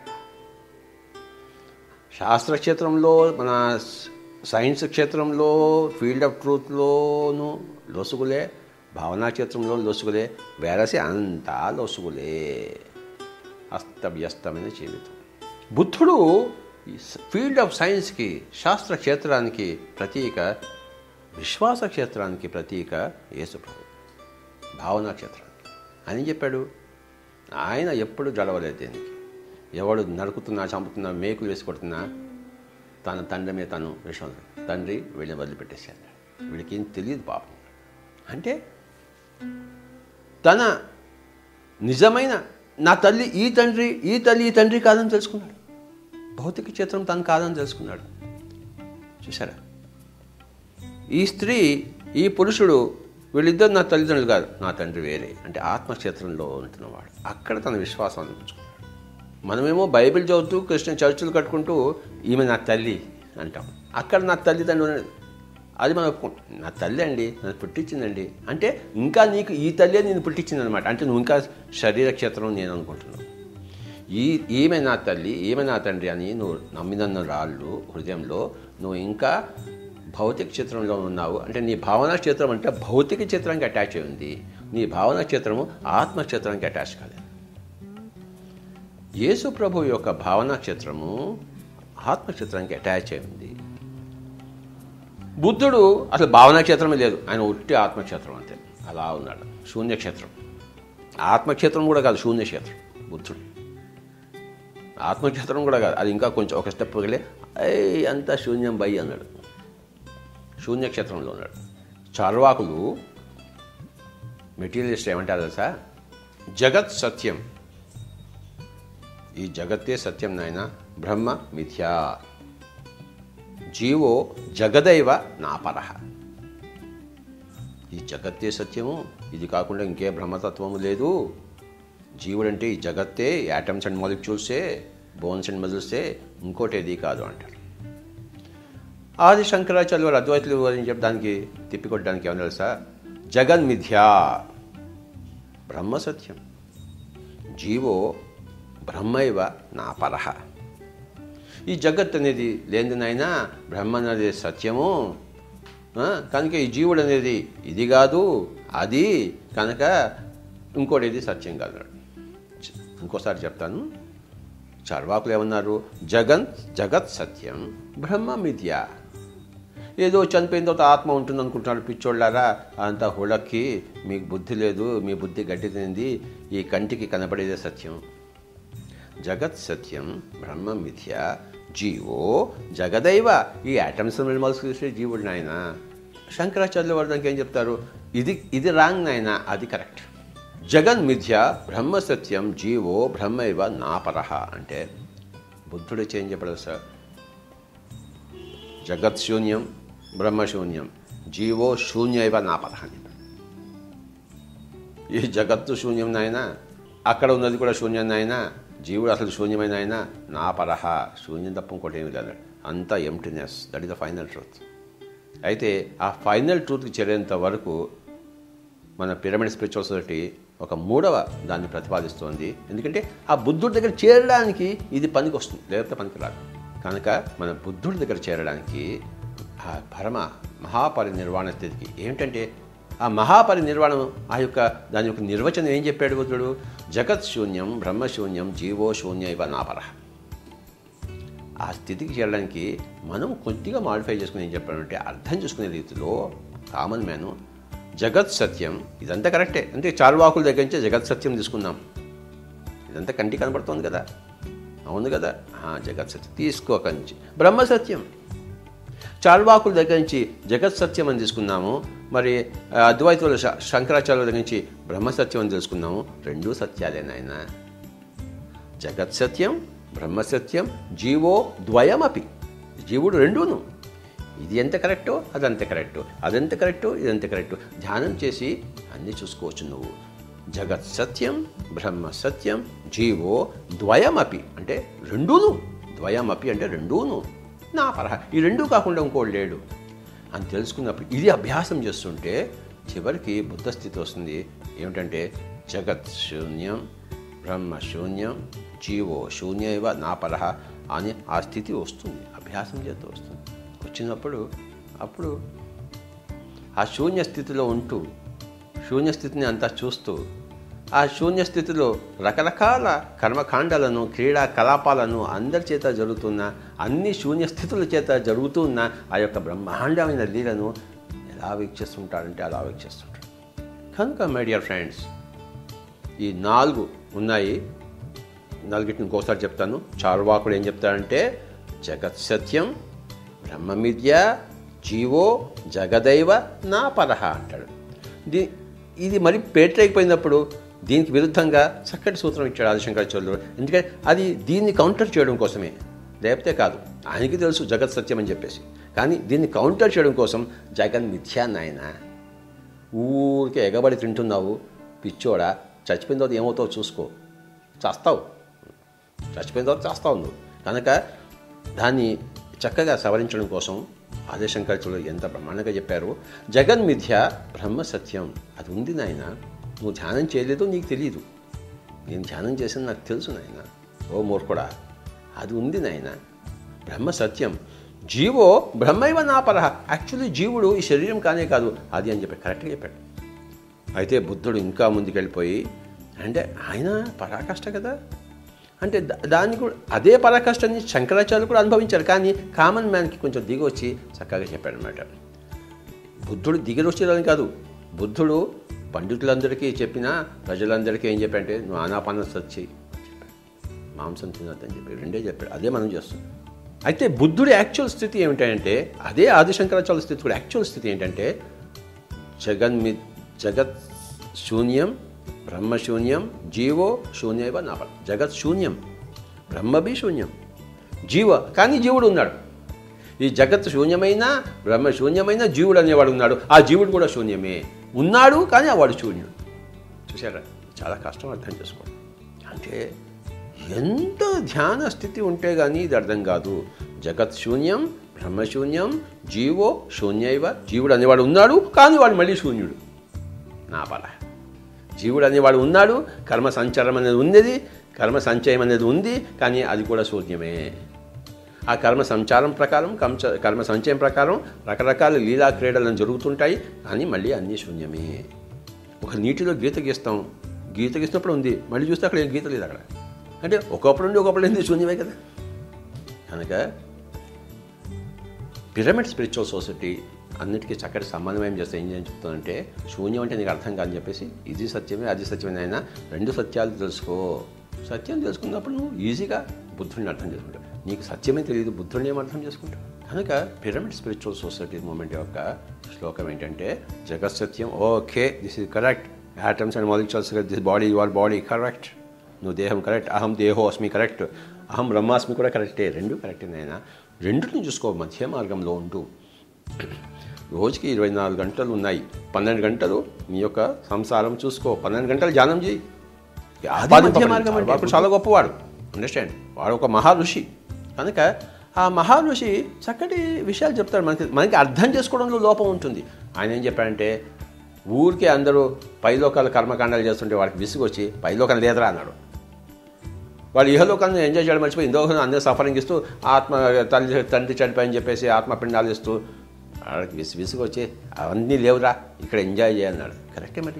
శాస్త్ర క్షేత్రంలో మన సైన్స్ క్షేత్రంలో ఫీల్డ్ ఆఫ్ ట్రూత్లోను లొసుగులే భావనా క్షేత్రంలో లొసుగులే వేరసి అంతా లొసుగులే అస్తవ్యస్తమైన జీవితం బుద్ధుడు ఫీల్డ్ ఆఫ్ సైన్స్కి శాస్త్ర క్షేత్రానికి ప్రతీక విశ్వాస క్షేత్రానికి ప్రతీక యేసుప్రభు భావనా క్షేత్రానికి అని చెప్పాడు ఆయన ఎప్పుడు జడవలేదు దీనికి ఎవడు నరుకుతున్నా చంపుతున్నా మేకులు వేసి కొడుతున్నా తన తండ్రి మీద తను విషయం తండ్రి వీళ్ళని వదిలిపెట్టేశాడు వీడికి ఏం తెలియదు పాపం అంటే తన నిజమైన నా తల్లి ఈ తండ్రి ఈ తల్లి ఈ తండ్రి కాదని తెలుసుకున్నాడు భౌతిక క్షేత్రం తను కాదని తెలుసుకున్నాడు చూసారా ఈ స్త్రీ ఈ పురుషుడు వీళ్ళిద్దరు నా తల్లిదండ్రులు కాదు నా తండ్రి వేరే అంటే ఆత్మక్షేత్రంలో ఉంటున్నవాడు అక్కడ తన విశ్వాసం అనిపించుకున్నాడు మనమేమో బైబిల్ చదువుతూ కృష్ణ చర్చలు కట్టుకుంటూ ఈమె నా తల్లి అంటాం అక్కడ నా తల్లిదండ్రులు అది మనం ఒప్పుకుంటాం నా తల్లి అండి నన్ను పుట్టించిందండి అంటే ఇంకా నీకు ఈ తల్లి నేను పుట్టించింది అనమాట అంటే నువ్వు ఇంకా శరీర క్షేత్రం నేను అనుకుంటున్నావు ఈ ఈమె నా తల్లి ఈమె నా తండ్రి అని నువ్వు నమ్మినన్న రాళ్ళు హృదయంలో నువ్వు ఇంకా భౌతిక క్షేత్రంలో ఉన్నావు అంటే నీ భావనా క్షేత్రం అంటే భౌతిక క్షేత్రానికి అటాచ్ అయి ఉంది నీ భావనా క్షేత్రము ఆత్మ క్షేత్రానికి అటాచ్ కాలేదు యేసు ప్రభు యొక్క భావనా క్షేత్రము ఆత్మ క్షేత్రానికి అటాచ్ అయి ఉంది బుద్ధుడు అసలు భావనా క్షేత్రమే లేదు ఆయన ఉట్టి ఆత్మక్షేత్రం అంతే అలా ఉన్నాడు శూన్యక్షేత్రం ఆత్మక్షేత్రం కూడా కాదు శూన్యక్షేత్రం బుద్ధుడు ఆత్మక్షేత్రం కూడా కాదు అది ఇంకా కొంచెం ఒక స్టెప్ వెళ్ళి అయ్యి అంతా శూన్యం బై అన్నాడు శూన్యక్షేత్రంలో ఉన్నాడు చార్వాకులు మెటీరియలిస్ట్ ఏమంటారు తెలుసా జగత్ సత్యం ఈ జగత్తే సత్యం నాయన బ్రహ్మ మిథ్యా జీవో జగదైవ నాపరహ ఈ జగత్తే సత్యము ఇది కాకుండా ఇంకే బ్రహ్మతత్వము లేదు జీవుడంటే ఈ జగత్తే యాటమ్స్ అండ్ మాలిక్యూల్సే బోన్స్ అండ్ మజిల్సే ఇంకోటి ఏది కాదు అంటారు ఆది శంకరాచార్య వారు అద్వైతులు అని చెప్పి దానికి తిప్పికొట్టడానికి ఏమన్నా తెలుసా జగన్ మిథ్యా బ్రహ్మ సత్యం జీవో బ్రహ్మైవ నా పరహ ఈ జగత్ అనేది లేనిదనైనా బ్రహ్మ అనేది సత్యము ఆ, కనుక ఈ జీవుడు అనేది ఇది కాదు అది కనుక ఇంకోటి ఇది సత్యం కాదు ఇంకోసారి చెప్తాను చర్వాకులు ఏమన్నారు జగన్ జగత్ సత్యం బ్రహ్మ మిథ్య ఏదో చనిపోయిన తర్వాత ఆత్మ ఉంటుంది అనుకుంటున్నారు పిచ్చోళ్ళారా అంతా హుళక్కి మీకు బుద్ధి లేదు మీ బుద్ధి గడ్డి తింది ఈ కంటికి కనబడేదే సత్యం జగత్ సత్యం బ్రహ్మ మిథ్య జీవో జగదైవ ఈ యాటమ్స్ మినిమల్స్ చూసే జీవుడు నాయన శంకరాచార్యుల వారు దానికి ఏం చెప్తారు ఇది ఇది రాంగ్ నాయన అది కరెక్ట్ జగన్ మిథ్య బ్రహ్మ సత్యం జీవో బ్రహ్మైవ నాపరహ అంటే బుద్ధుడు ఏం చెప్పడు సార్ జగత్ శూన్యం బ్రహ్మ శూన్యం జీవో శూన్యైవ నాపరహ అని చెప్పాడు. ఈ జగత్తు శూన్యం నాయన అక్కడ ఉన్నది కూడా శూన్యం నాయన జీవుడు అసలు శూన్యమైన ఆయన నా పరహ శూన్యం తప్ప ఇంకోటి ఏమి లేదు అంతా emptiness that is the final truth అయితే ఆ ఫైనల్ ట్రూత్కి చేరేంత వరకు మన పిరమిడ్ స్పిరిచువల్ సొసైటీ ఒక మూడవ దాన్ని ప్రతిపాదిస్తోంది ఎందుకంటే ఆ బుద్ధుడి దగ్గర చేరడానికి ఇది పనికి వస్తుంది లేకపోతే పనికి రాదు కనుక మన బుద్ధుడి దగ్గర చేరడానికి ఆ పరమ మహాపరినిర్వాణ స్థితికి ఏమిటంటే ఆ మహాపరినిర్వాణం ఆ యొక్క దాని యొక్క నిర్వచనం ఏం చెప్పాడు బుద్ధుడు జగత్ శూన్యం బ్రహ్మశూన్యం జీవో శూన్య ఇవ నాపర ఆ స్థితికి చేరడానికి మనం కొద్దిగా మాడిఫై చేసుకుని ఏం చెప్పాడంటే అర్థం చేసుకునే రీతిలో కామన్ మ్యాను జగత్ సత్యం ఇదంతా కరెక్టే అంటే చార్వాకుల దగ్గర నుంచే జగత్ సత్యం తీసుకున్నాం ఇదంతా కంటి కనబడుతోంది కదా అవును కదా ఆ, జగత్ సత్యం తీసుకోక నుంచి బ్రహ్మ సత్యం చార్వాకుల దగ్గర నుంచి జగత్ సత్యం అని తీసుకున్నాము మరి ఆ, అద్వైతుల శ- శంకరాచార్యుల దగ్గర నుంచి బ్రహ్మ సత్యం అని తెలుసుకున్నాము రెండూ సత్యాలే నాయన జగత్ సత్యం బ్రహ్మ సత్యం జీవో ద్వయమపి జీవుడు రెండూను ఇది ఎంత కరెక్టో అదంత కరెక్టు అదంత కరెక్టు ఇదంత కరెక్టు ధ్యానం చేసి అన్నీ చూసుకోవచ్చు నువ్వు జగత్ సత్యం బ్రహ్మ సత్యం జీవో ద్వయమపి అంటే రెండూను ద్వయమపి అంటే రెండూను నా పరహ ఈ రెండూ కాకుండా ఇంకోటి లేడు అని తెలుసుకున్నప్పుడు ఇది అభ్యాసం చేస్తుంటే చివరికి బుద్ధ స్థితి వస్తుంది ఏమిటంటే జగత్ శూన్యం బ్రహ్మ శూన్యం జీవో శూన్యవ నా పరహ అని ఆ స్థితి వస్తుంది అభ్యాసం చేస్తూ వస్తుంది వచ్చినప్పుడు అప్పుడు ఆ శూన్య స్థితిలో ఉంటూ శూన్య స్థితిని అంతా చూస్తూ ఆ శూన్య స్థితిలో రకరకాల కర్మకాండాలను క్రీడా కలాపాలను అందరి చేత జరుగుతున్న అన్ని శూన్య స్థితుల చేత జరుగుతున్న ఆ యొక్క బ్రహ్మాండమైన లీలను ఎలా వీక్షిస్తుంటాడంటే అలా వీక్షిస్తుంటాడు కనుక మై డియర్ ఫ్రెండ్స్ ఈ నాలుగు ఉన్నాయి నలుగిటిని ఇంకోసారి చెప్తాను చార్వాకుడు ఏం చెప్తాడంటే జగత్ సత్యం బ్రహ్మమిద్య జీవో జగదైవ నా పరహ అంటాడు దీ ఇది మరి పేటరైపోయినప్పుడు దీనికి విరుద్ధంగా చక్కటి సూత్రం ఇచ్చాడు ఆదిశంకరాచార్యులు ఎందుకంటే అది దీన్ని కౌంటర్ చేయడం కోసమే లేకపోతే కాదు ఆయనకి తెలుసు జగత్ సత్యం అని చెప్పేసి కానీ దీన్ని కౌంటర్ చేయడం కోసం జగన్ మిథ్యా నాయన ఊరికే ఎగబడి తింటున్నావు పిచ్చోడా చచ్చిపోయిన తర్వాత ఏమవుతావు చూసుకో చేస్తావు చచ్చిపోయిన తర్వాత చేస్తావు నువ్వు కనుక దాన్ని చక్కగా సవరించడం కోసం ఆదిశంకరాచార్యులు ఎంత బ్రహ్మాండంగా చెప్పారు జగన్ మిథ్య బ్రహ్మ సత్యం అది ఉంది నాయన నువ్వు ధ్యానం చేయలేదో నీకు తెలియదు నేను ధ్యానం చేసింది నాకు తెలుసు నాయన ఓ మూర్ఖుడా అది ఉంది నాయన బ్రహ్మ సత్యం జీవో బ్రహ్మైవ నా పరహ యాక్చువల్లీ జీవుడు ఈ శరీరం కానే కాదు అది అని చెప్పి కరెక్ట్గా చెప్పాడు అయితే బుద్ధుడు ఇంకా ముందుకెళ్ళిపోయి అంటే ఆయన పరాకష్ట కదా అంటే దా- దాన్ని కూడా అదే పరాకష్టాన్ని శంకరాచార్యులు కూడా అనుభవించారు కానీ కామన్ మ్యాన్కి కొంచెం దిగి వచ్చి చక్కగా చెప్పాడు అనమాట బుద్ధుడు దిగిరి వచ్చేదని కాదు బుద్ధుడు పండితులందరికీ చెప్పినా ప్రజలందరికీ ఏం చెప్పాడంటే నువ్వు ఆనాపాన సచ్చి మాంసం తినొద్దని చెప్పి రెండే చెప్పాడు అదే మనం చేస్తాం అయితే బుద్ధుడి యాక్చువల్ స్థితి ఏమిటంటే అదే ఆదిశంకరాచార్య స్థితి కూడా యాక్చువల్ స్థితి ఏంటంటే జగన్మి జగత్ శూన్యం బ్రహ్మశూన్యం జీవో శూన్యవ నాప జగత్ శూన్యం బ్రహ్మభి శూన్యం జీవ కానీ జీవుడు ఉన్నాడు ఈ జగత్ శూన్యమైన బ్రహ్మ శూన్యమైన జీవుడు అనేవాడు ఉన్నాడు ఆ జీవుడు కూడా శూన్యమే ఉన్నాడు కానీ ఆ వాడు శూన్యుడు చూసారా చాలా కష్టం అర్థం చేసుకోండి అంటే ఎంత ధ్యాన స్థితి ఉంటే కానీ ఇది అర్థం కాదు జగత్ శూన్యం బ్రహ్మశూన్యం జీవో శూన్యైవ జీవుడు అనేవాడు ఉన్నాడు కానీ వాడు మళ్ళీ శూన్యుడు నా పల జీవుడు అనేవాడు ఉన్నాడు కర్మ సంచారం అనేది ఉన్నది కర్మ సంచయం అనేది ఉంది కానీ అది కూడా శూన్యమే ఆ కర్మ సంచారం ప్రకారం కంచ కర్మ సంచయం ప్రకారం రకరకాల లీలా క్రీడలను జరుగుతుంటాయి కానీ మళ్ళీ అన్నీ శూన్యమే ఒక నీటిలో గీత గీస్తాం గీత గీసినప్పుడు ఉంది మళ్ళీ చూస్తే అక్కడ ఏం గీత లేదు అక్కడ అంటే ఒకప్పుడు నుండి ఒకప్పుడు ఏంది శూన్యమే కదా కనుక పిరమిడ్ స్పిరిచువల్ సొసైటీ అన్నిటికీ చక్కటి సమన్వయం చేస్తే ఏం చేయని చెప్తానంటే శూన్యం అంటే నీకు అర్థం కాదని చెప్పేసి ఇది సత్యమే అది సత్యమే అయినా రెండు సత్యాలు తెలుసుకో సత్యం తెలుసుకున్నప్పుడు నువ్వు ఈజీగా బుద్ధుడిని అర్థం చేసుకుంటావు నీకు సత్యమే తెలియదు బుద్ధుడిని ఏం అర్థం చేసుకుంటావు కనుక పిరమిడ్ స్పిరిచువల్ సొసైటీ మూమెంట్ యొక్క శ్లోకం ఏంటంటే జగత్ సత్యం okay this is correct atoms and molecules this body your body correct నువ్వు దేహం కరెక్ట్ అహం దేహోస్మి కరెక్ట్ అహం బ్రహ్మాస్మి కూడా కరెక్టే రెండు కరెక్టే నాయన రెండింటిని చూసుకో మధ్య మార్గంలో ఉంటూ రోజుకి ఇరవై నాలుగు గంటలు ఉన్నాయి పన్నెండు గంటలు నీ యొక్క సంసారం చూసుకో పన్నెండు గంటలు ధ్యానం చేయి అది మధ్య మార్గం అంటే వాడు చాలా గొప్పవాడు అండర్స్టాండ్ వాడు ఒక మహా ఋషి కనుక ఆ మహా ఋషి చక్కటి విషయాలు చెప్తాడు మనకి మనకి అర్థం చేసుకోవడంలో లోపం ఉంటుంది ఆయన ఏం చెప్పాడంటే ఊరికే అందరూ పైలోకాల కర్మకాండాలు చేస్తుంటే వాడికి విసుగొచ్చి పైలోకం లేదరా అన్నాడు వాళ్ళు ఇహలోకాన్ని ఎంజాయ్ చేయడం మర్చిపోయి ఇందులో అందరూ సఫరింగ్ ఇస్తూ ఆత్మ తల్లి తండ్రి చనిపోయని చెప్పేసి ఆత్మపిండాలు ఇస్తూ వాళ్ళకి విసి విసుగు వచ్చి అవన్నీ లేవురా ఇక్కడ ఎంజాయ్ చేయాలన్నాడు కరెక్టే మరి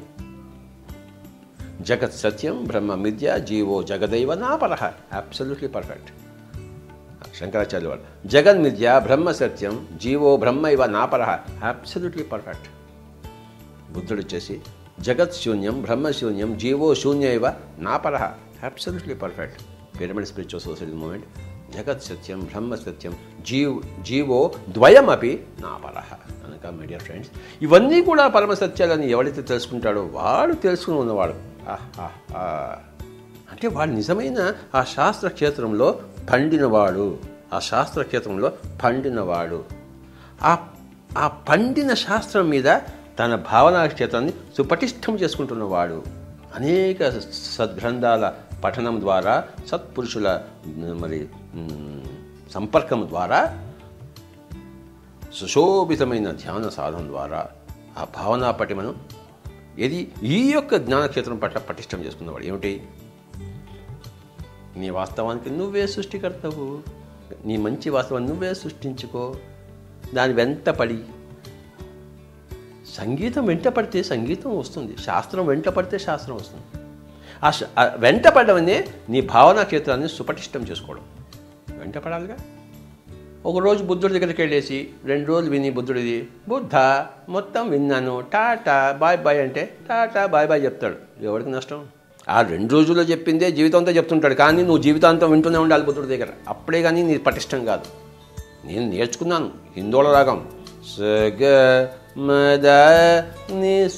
జగత్ సత్యం బ్రహ్మ మిథ్య జీవో జగదైవ నాపరహ అబ్సల్యూట్లీ పర్ఫెక్ట్ శంకరాచార్య వారు జగన్ మిథ్య బ్రహ్మ సత్యం జీవో బ్రహ్మ ఇవ నాపరహ అబ్సల్యూట్లీ పర్ఫెక్ట్ బుద్ధుడు వచ్చేసి జగత్ శూన్యం బ్రహ్మ శూన్యం జీవో శూన్య ఇవ నాపరహ absolutely perfect pyramid spiritual society movement జగత్ సత్యం బ్రహ్మ సత్యం జీవ్ జీవో ద్వయమపి నాపరహ కనుక మై డియర్ ఫ్రెండ్స్ ఇవన్నీ కూడా పరమ సత్యాలని ఎవరైతే తెలుసుకుంటాడో వాడు తెలుసుకుని ఉన్నవాడు ఆహ్, ఆహ్, ఆహ్. అంటే వాడు నిజమైన ఆ శాస్త్ర క్షేత్రంలో పండినవాడు ఆ శాస్త్ర క్షేత్రంలో పండినవాడు ఆ ఆ పండిన శాస్త్రం మీద తన భావనా క్షేత్రాన్ని సుపటిష్టం చేసుకుంటున్నవాడు అనేక సద్గ్రంథాల పఠనం ద్వారా సత్పురుషుల మరి మ్, సంపర్కం ద్వారా సుశోభితమైన ధ్యాన సాధన ద్వారా ఆ భావనా పటిమను ఏది ఈ యొక్క జ్ఞానక్షేత్రం పట్ల పటిష్టం చేసుకున్నవాడు ఏమిటి నీ వాస్తవానికి నువ్వే సృష్టికర్తవు నీ మంచి వాస్తవాన్ని నువ్వే సృష్టించుకో దాని వెంట పడి సంగీతం వెంట పడితే సంగీతం వస్తుంది శాస్త్రం వెంట పడితే శాస్త్రం వస్తుంది ఆ శ- ఆ వెంట పడమనే నీ భావనా క్షేత్రాన్ని సుపటిష్టం చేసుకోవడం వెంట పడాలిగా ఒకరోజు బుద్ధుడి దగ్గరికి వెళ్ళేసి రెండు రోజులు విని బుద్ధుడిది బుద్ధ మొత్తం విన్నాను టాటా బాయ్ బాయ్ అంటే టాటా బాయ్ బాయ్ చెప్తాడు ఎవరికి నష్టం ఆ రెండు రోజుల్లో చెప్పిందే జీవితంతో చెప్తుంటాడు కానీ నువ్వు జీవితాంతం వింటూనే ఉండాలి బుద్ధుడి దగ్గర అప్పుడే కానీ నీ పటిష్టం కాదు నేను నేర్చుకున్నాను హిందోళ రాగం సగ మద ని స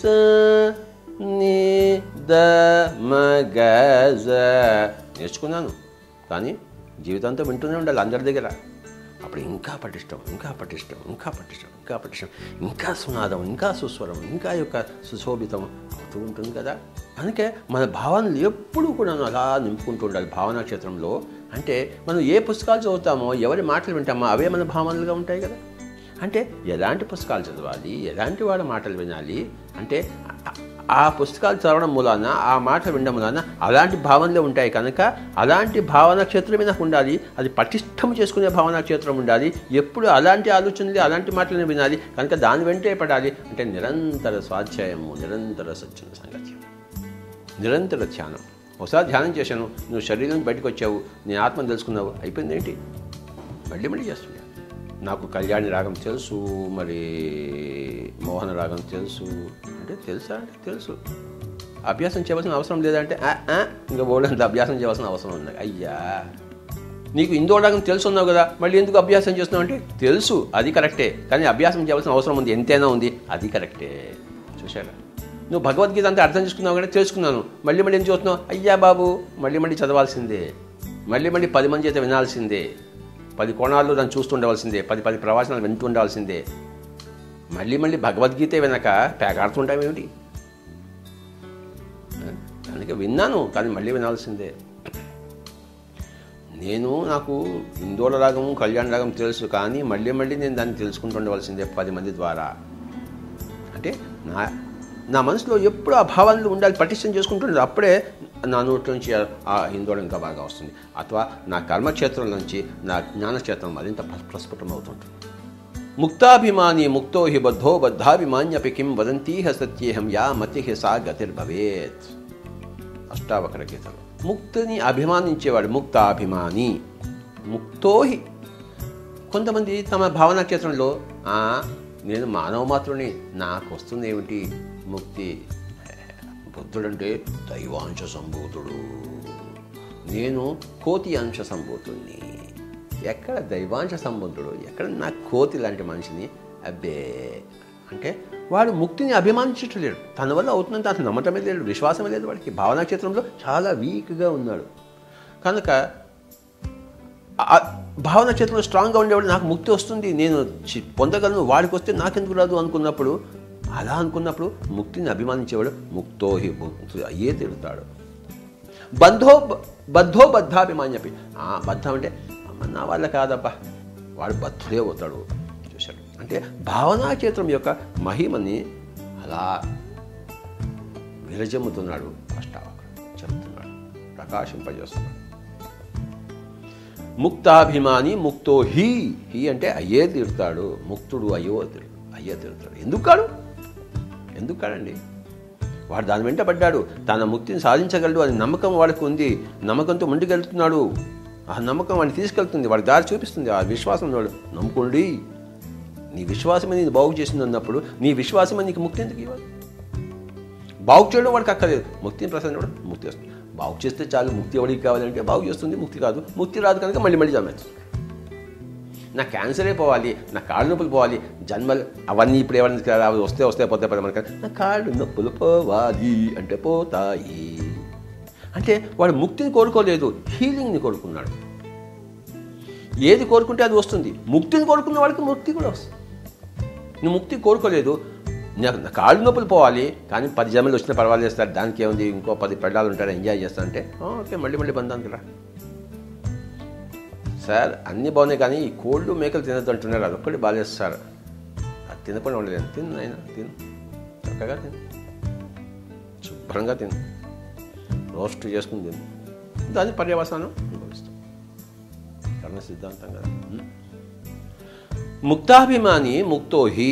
ని ద మగ జ నేర్చుకున్నాను కానీ జీవితాంతం వింటూనే ఉండాలి అందరి దగ్గర అప్పుడు ఇంకా పటిష్టం ఇంకా పటిష్టం ఇంకా పటిష్టం ఇంకా పటిష్టం ఇంకా సునాదం ఇంకా సుస్వరం ఇంకా యొక్క సుశోభితం అవుతూ ఉంటుంది కదా అందుకే మన భావనలు ఎప్పుడూ కూడా అలా నింపుకుంటూ ఉండాలి భావనా క్షేత్రంలో అంటే మనం ఏ పుస్తకాలు చదువుతామో ఎవరి మాటలు వింటామో అవే మన భావనలుగా ఉంటాయి కదా అంటే ఎలాంటి పుస్తకాలు చదవాలి ఎలాంటి వాళ్ళ మాటలు వినాలి అంటే ఆ- ఆ పుస్తకాలు చదవడం మూలాన ఆ మాట వినడం మూలాన అలాంటి భావనలే ఉంటాయి కనుక అలాంటి భావన క్షేత్రమే నాకు ఉండాలి అది పటిష్టం చేసుకునే భావనా క్షేత్రం ఉండాలి ఎప్పుడు అలాంటి ఆలోచనలు అలాంటి మాటలను వినాలి కనుక దాని వెంటే పడాలి అంటే నిరంతర స్వాధ్యాయము నిరంతర సత్యన సంగతి నిరంతర ధ్యానం ఒకసారి ధ్యానం చేశాను నువ్వు శరీరం బయటకు వచ్చావు నీ ఆత్మను తెలుసుకున్నావు అయిపోయింది ఏంటి మళ్ళీ మళ్ళీ చేస్తున్నా నాకు కళ్యాణి రాగం తెలుసు మరి మోహన రాగం తెలుసు అంటే తెలుసా అంటే తెలుసు అభ్యాసం చేయవలసిన అవసరం లేదంటే "ఆ, ఆ, ఇంకా బోర్డంత అభ్యాసం చేయవలసిన అవసరం ఉంది అయ్యా నీకు ఇందో రాగం తెలుసున్నావు కదా మళ్ళీ ఎందుకు అభ్యాసం చేస్తున్నావు అంటే తెలుసు అది కరెక్టే కానీ అభ్యాసం చేయవలసిన అవసరం ఉంది ఎంతైనా ఉంది అది కరెక్టే చూశారా నువ్వు భగవద్గీత అంతా అర్థం చేసుకున్నావు కానీ తెలుసుకున్నాను మళ్ళీ మళ్ళీ ఏం చూస్తున్నావు అయ్యా బాబు మళ్ళీ మళ్ళీ చదవాల్సిందే మళ్ళీ మళ్ళీ పది మంది చేత వినాల్సిందే పది కోణాల్లో దాన్ని చూస్తుండవలసిందే పది పది ప్రవచనాలు వింటూ ఉండవలసిందే మళ్ళీ మళ్ళీ భగవద్గీత వినక పేకాడుతుంటావేమిటి అందుకే విన్నాను కానీ మళ్ళీ వినాల్సిందే నేను నాకు ఇందోళ రాగము కళ్యాణ రాగం తెలుసు కానీ మళ్ళీ మళ్ళీ నేను దాన్ని తెలుసుకుంటుండవలసిందే పది మంది ద్వారా అంటే నా నా మనసులో ఎప్పుడు ఆ భావనలు ఉండాలి పటిష్టం చేసుకుంటుండదు అప్పుడే నా నోటి నుంచి ఆ- ఆ హిందోళం ఇంకా బాగా వస్తుంది అథవా నా కర్మక్షేత్రం నుంచి నా జ్ఞానక్షేత్రం మరింత ప్ర- ప్రస్ఫుటం అవుతుంటుంది ముక్తాభిమాని ముక్తో హి బద్ధో బద్ధాభిమాన్యపి కిం వదంతీహ సత్యేహం యా మతి సా గతిర్భవేత్ అష్టావకర గీతలు ముక్తిని అభిమానించేవాడు ముక్తాభిమాని ముక్తోహి కొంతమంది తమ భావనా క్షేత్రంలో "ఆ, నేను మానవ మాత్రుని నాకు వస్తుంది ఏమిటి ముక్తి బుద్ధుడంటే దైవాంశ సంభూతుడు నేను కోతి అంశ సంభూతుణ్ణి ఎక్కడ దైవాంశ సంబుద్ధుడు ఎక్కడ నా కోతి లాంటి మనిషిని అబ్బే అంటే వాడు ముక్తిని అభిమానించట్లేడు తన వల్ల అవుతుందంటే అతను నమ్మటమే లేడు విశ్వాసమే లేదు వాడికి భావనా క్షేత్రంలో చాలా వీక్గా ఉన్నాడు కనుక ఆ భావన క్షేత్రంలో స్ట్రాంగ్గా ఉండేవాడు నాకు ముక్తి వస్తుంది నేను చి- పొందగలను వాడికి వస్తే నాకెందుకు రాదు అనుకున్నప్పుడు అలా అనుకున్నప్పుడు ముక్తిని అభిమానించేవాడు ముక్తో హి ముక్తి అయ్యే తిడతాడు బంధో బద్ధో బద్ధాభిమాన్యపి ఆ బద్ధం అంటే అమ్మ నా వల్ల కాదబ్బా వాడు బద్ధుడే అవుతాడు చూశాడు అంటే భావనా క్షేత్రం యొక్క మహిమని అలా విరజమ్ముతున్నాడు అష్టావకుడు చెప్తున్నాడు ప్రకాశింపజేస్తున్నాడు ముక్తాభిమాని ముక్తో హీ హీ అంటే అయ్యే తీరుతాడు ముక్తుడు అయ్యో తీరు అయ్యే తీరుతాడు ఎందుకు కాడు ఎందుకు కాడండి వాడు దాని వెంట పడ్డాడు తన ముక్తిని సాధించగలడు అని నమ్మకం వాడికి ఉంది నమ్మకంతో ముందుకెళ్తున్నాడు ఆ నమ్మకం వాడిని తీసుకెళ్తుంది వాడి దారి చూపిస్తుంది ఆ విశ్వాసం వాడు నమ్ముకోండి నీ విశ్వాసమే నేను బాగు చేసింది అన్నప్పుడు నీ విశ్వాసమే నీకు ముక్తి ఎందుకు ఇవ్వాలి బాగు చేయడం వాడికి అక్కర్లేదు ముక్తిని ప్రసాదించడం ముక్తి వస్తుంది బాగు చేస్తే చాలు ముక్తి ఎవరికి కావాలంటే బాగు చేస్తుంది ముక్తి కాదు ముక్తి రాదు కనుక మళ్ళీ మళ్ళీ జన్మిస్తుంది నా క్యాన్సరే పోవాలి నా కాళ్ళు నొప్పులు పోవాలి జన్మలు అవన్నీ ఇప్పుడు ఎవరైనా అవి వస్తే వస్తే పోతే పోతే మనకి నా కాళ్ళు నొప్పులు పోవాలి అంటే పోతాయి అంటే వాడు ముక్తిని కోరుకోలేదు హీలింగ్ని కోరుకున్నాడు ఏది కోరుకుంటే అది వస్తుంది ముక్తిని కోరుకున్న వాడికి ముక్తి కూడా వస్తుంది నువ్వు ముక్తి కోరుకోలేదు నాకు నా కాళ్ళు నొప్పులు పోవాలి కానీ పది జన్మలు వచ్చినా పర్వాలేదు సార్ దానికి ఏముంది ఇంకో పది పెళ్ళాలు ఉంటారు ఎంజాయ్ చేస్తా అంటే ఓకే మళ్ళీ మళ్ళీ బంధానికి రా సార్ అన్నీ బాగున్నాయి కానీ ఈ కోళ్ళు మేకలు తినద్దు అంటున్నారు అదొక్కటి బాగాలేదు సార్ అది తినకుండా ఉండలేదు తిను అయినా తిను చక్కగా తిను శుభ్రంగా తిను రోస్ట్ చేసుకుని తిను దాని పర్యవసానం అనుభవిస్తాం కర్ణ సిద్ధాంతం కదా ముక్తాభిమాని ముక్తో హి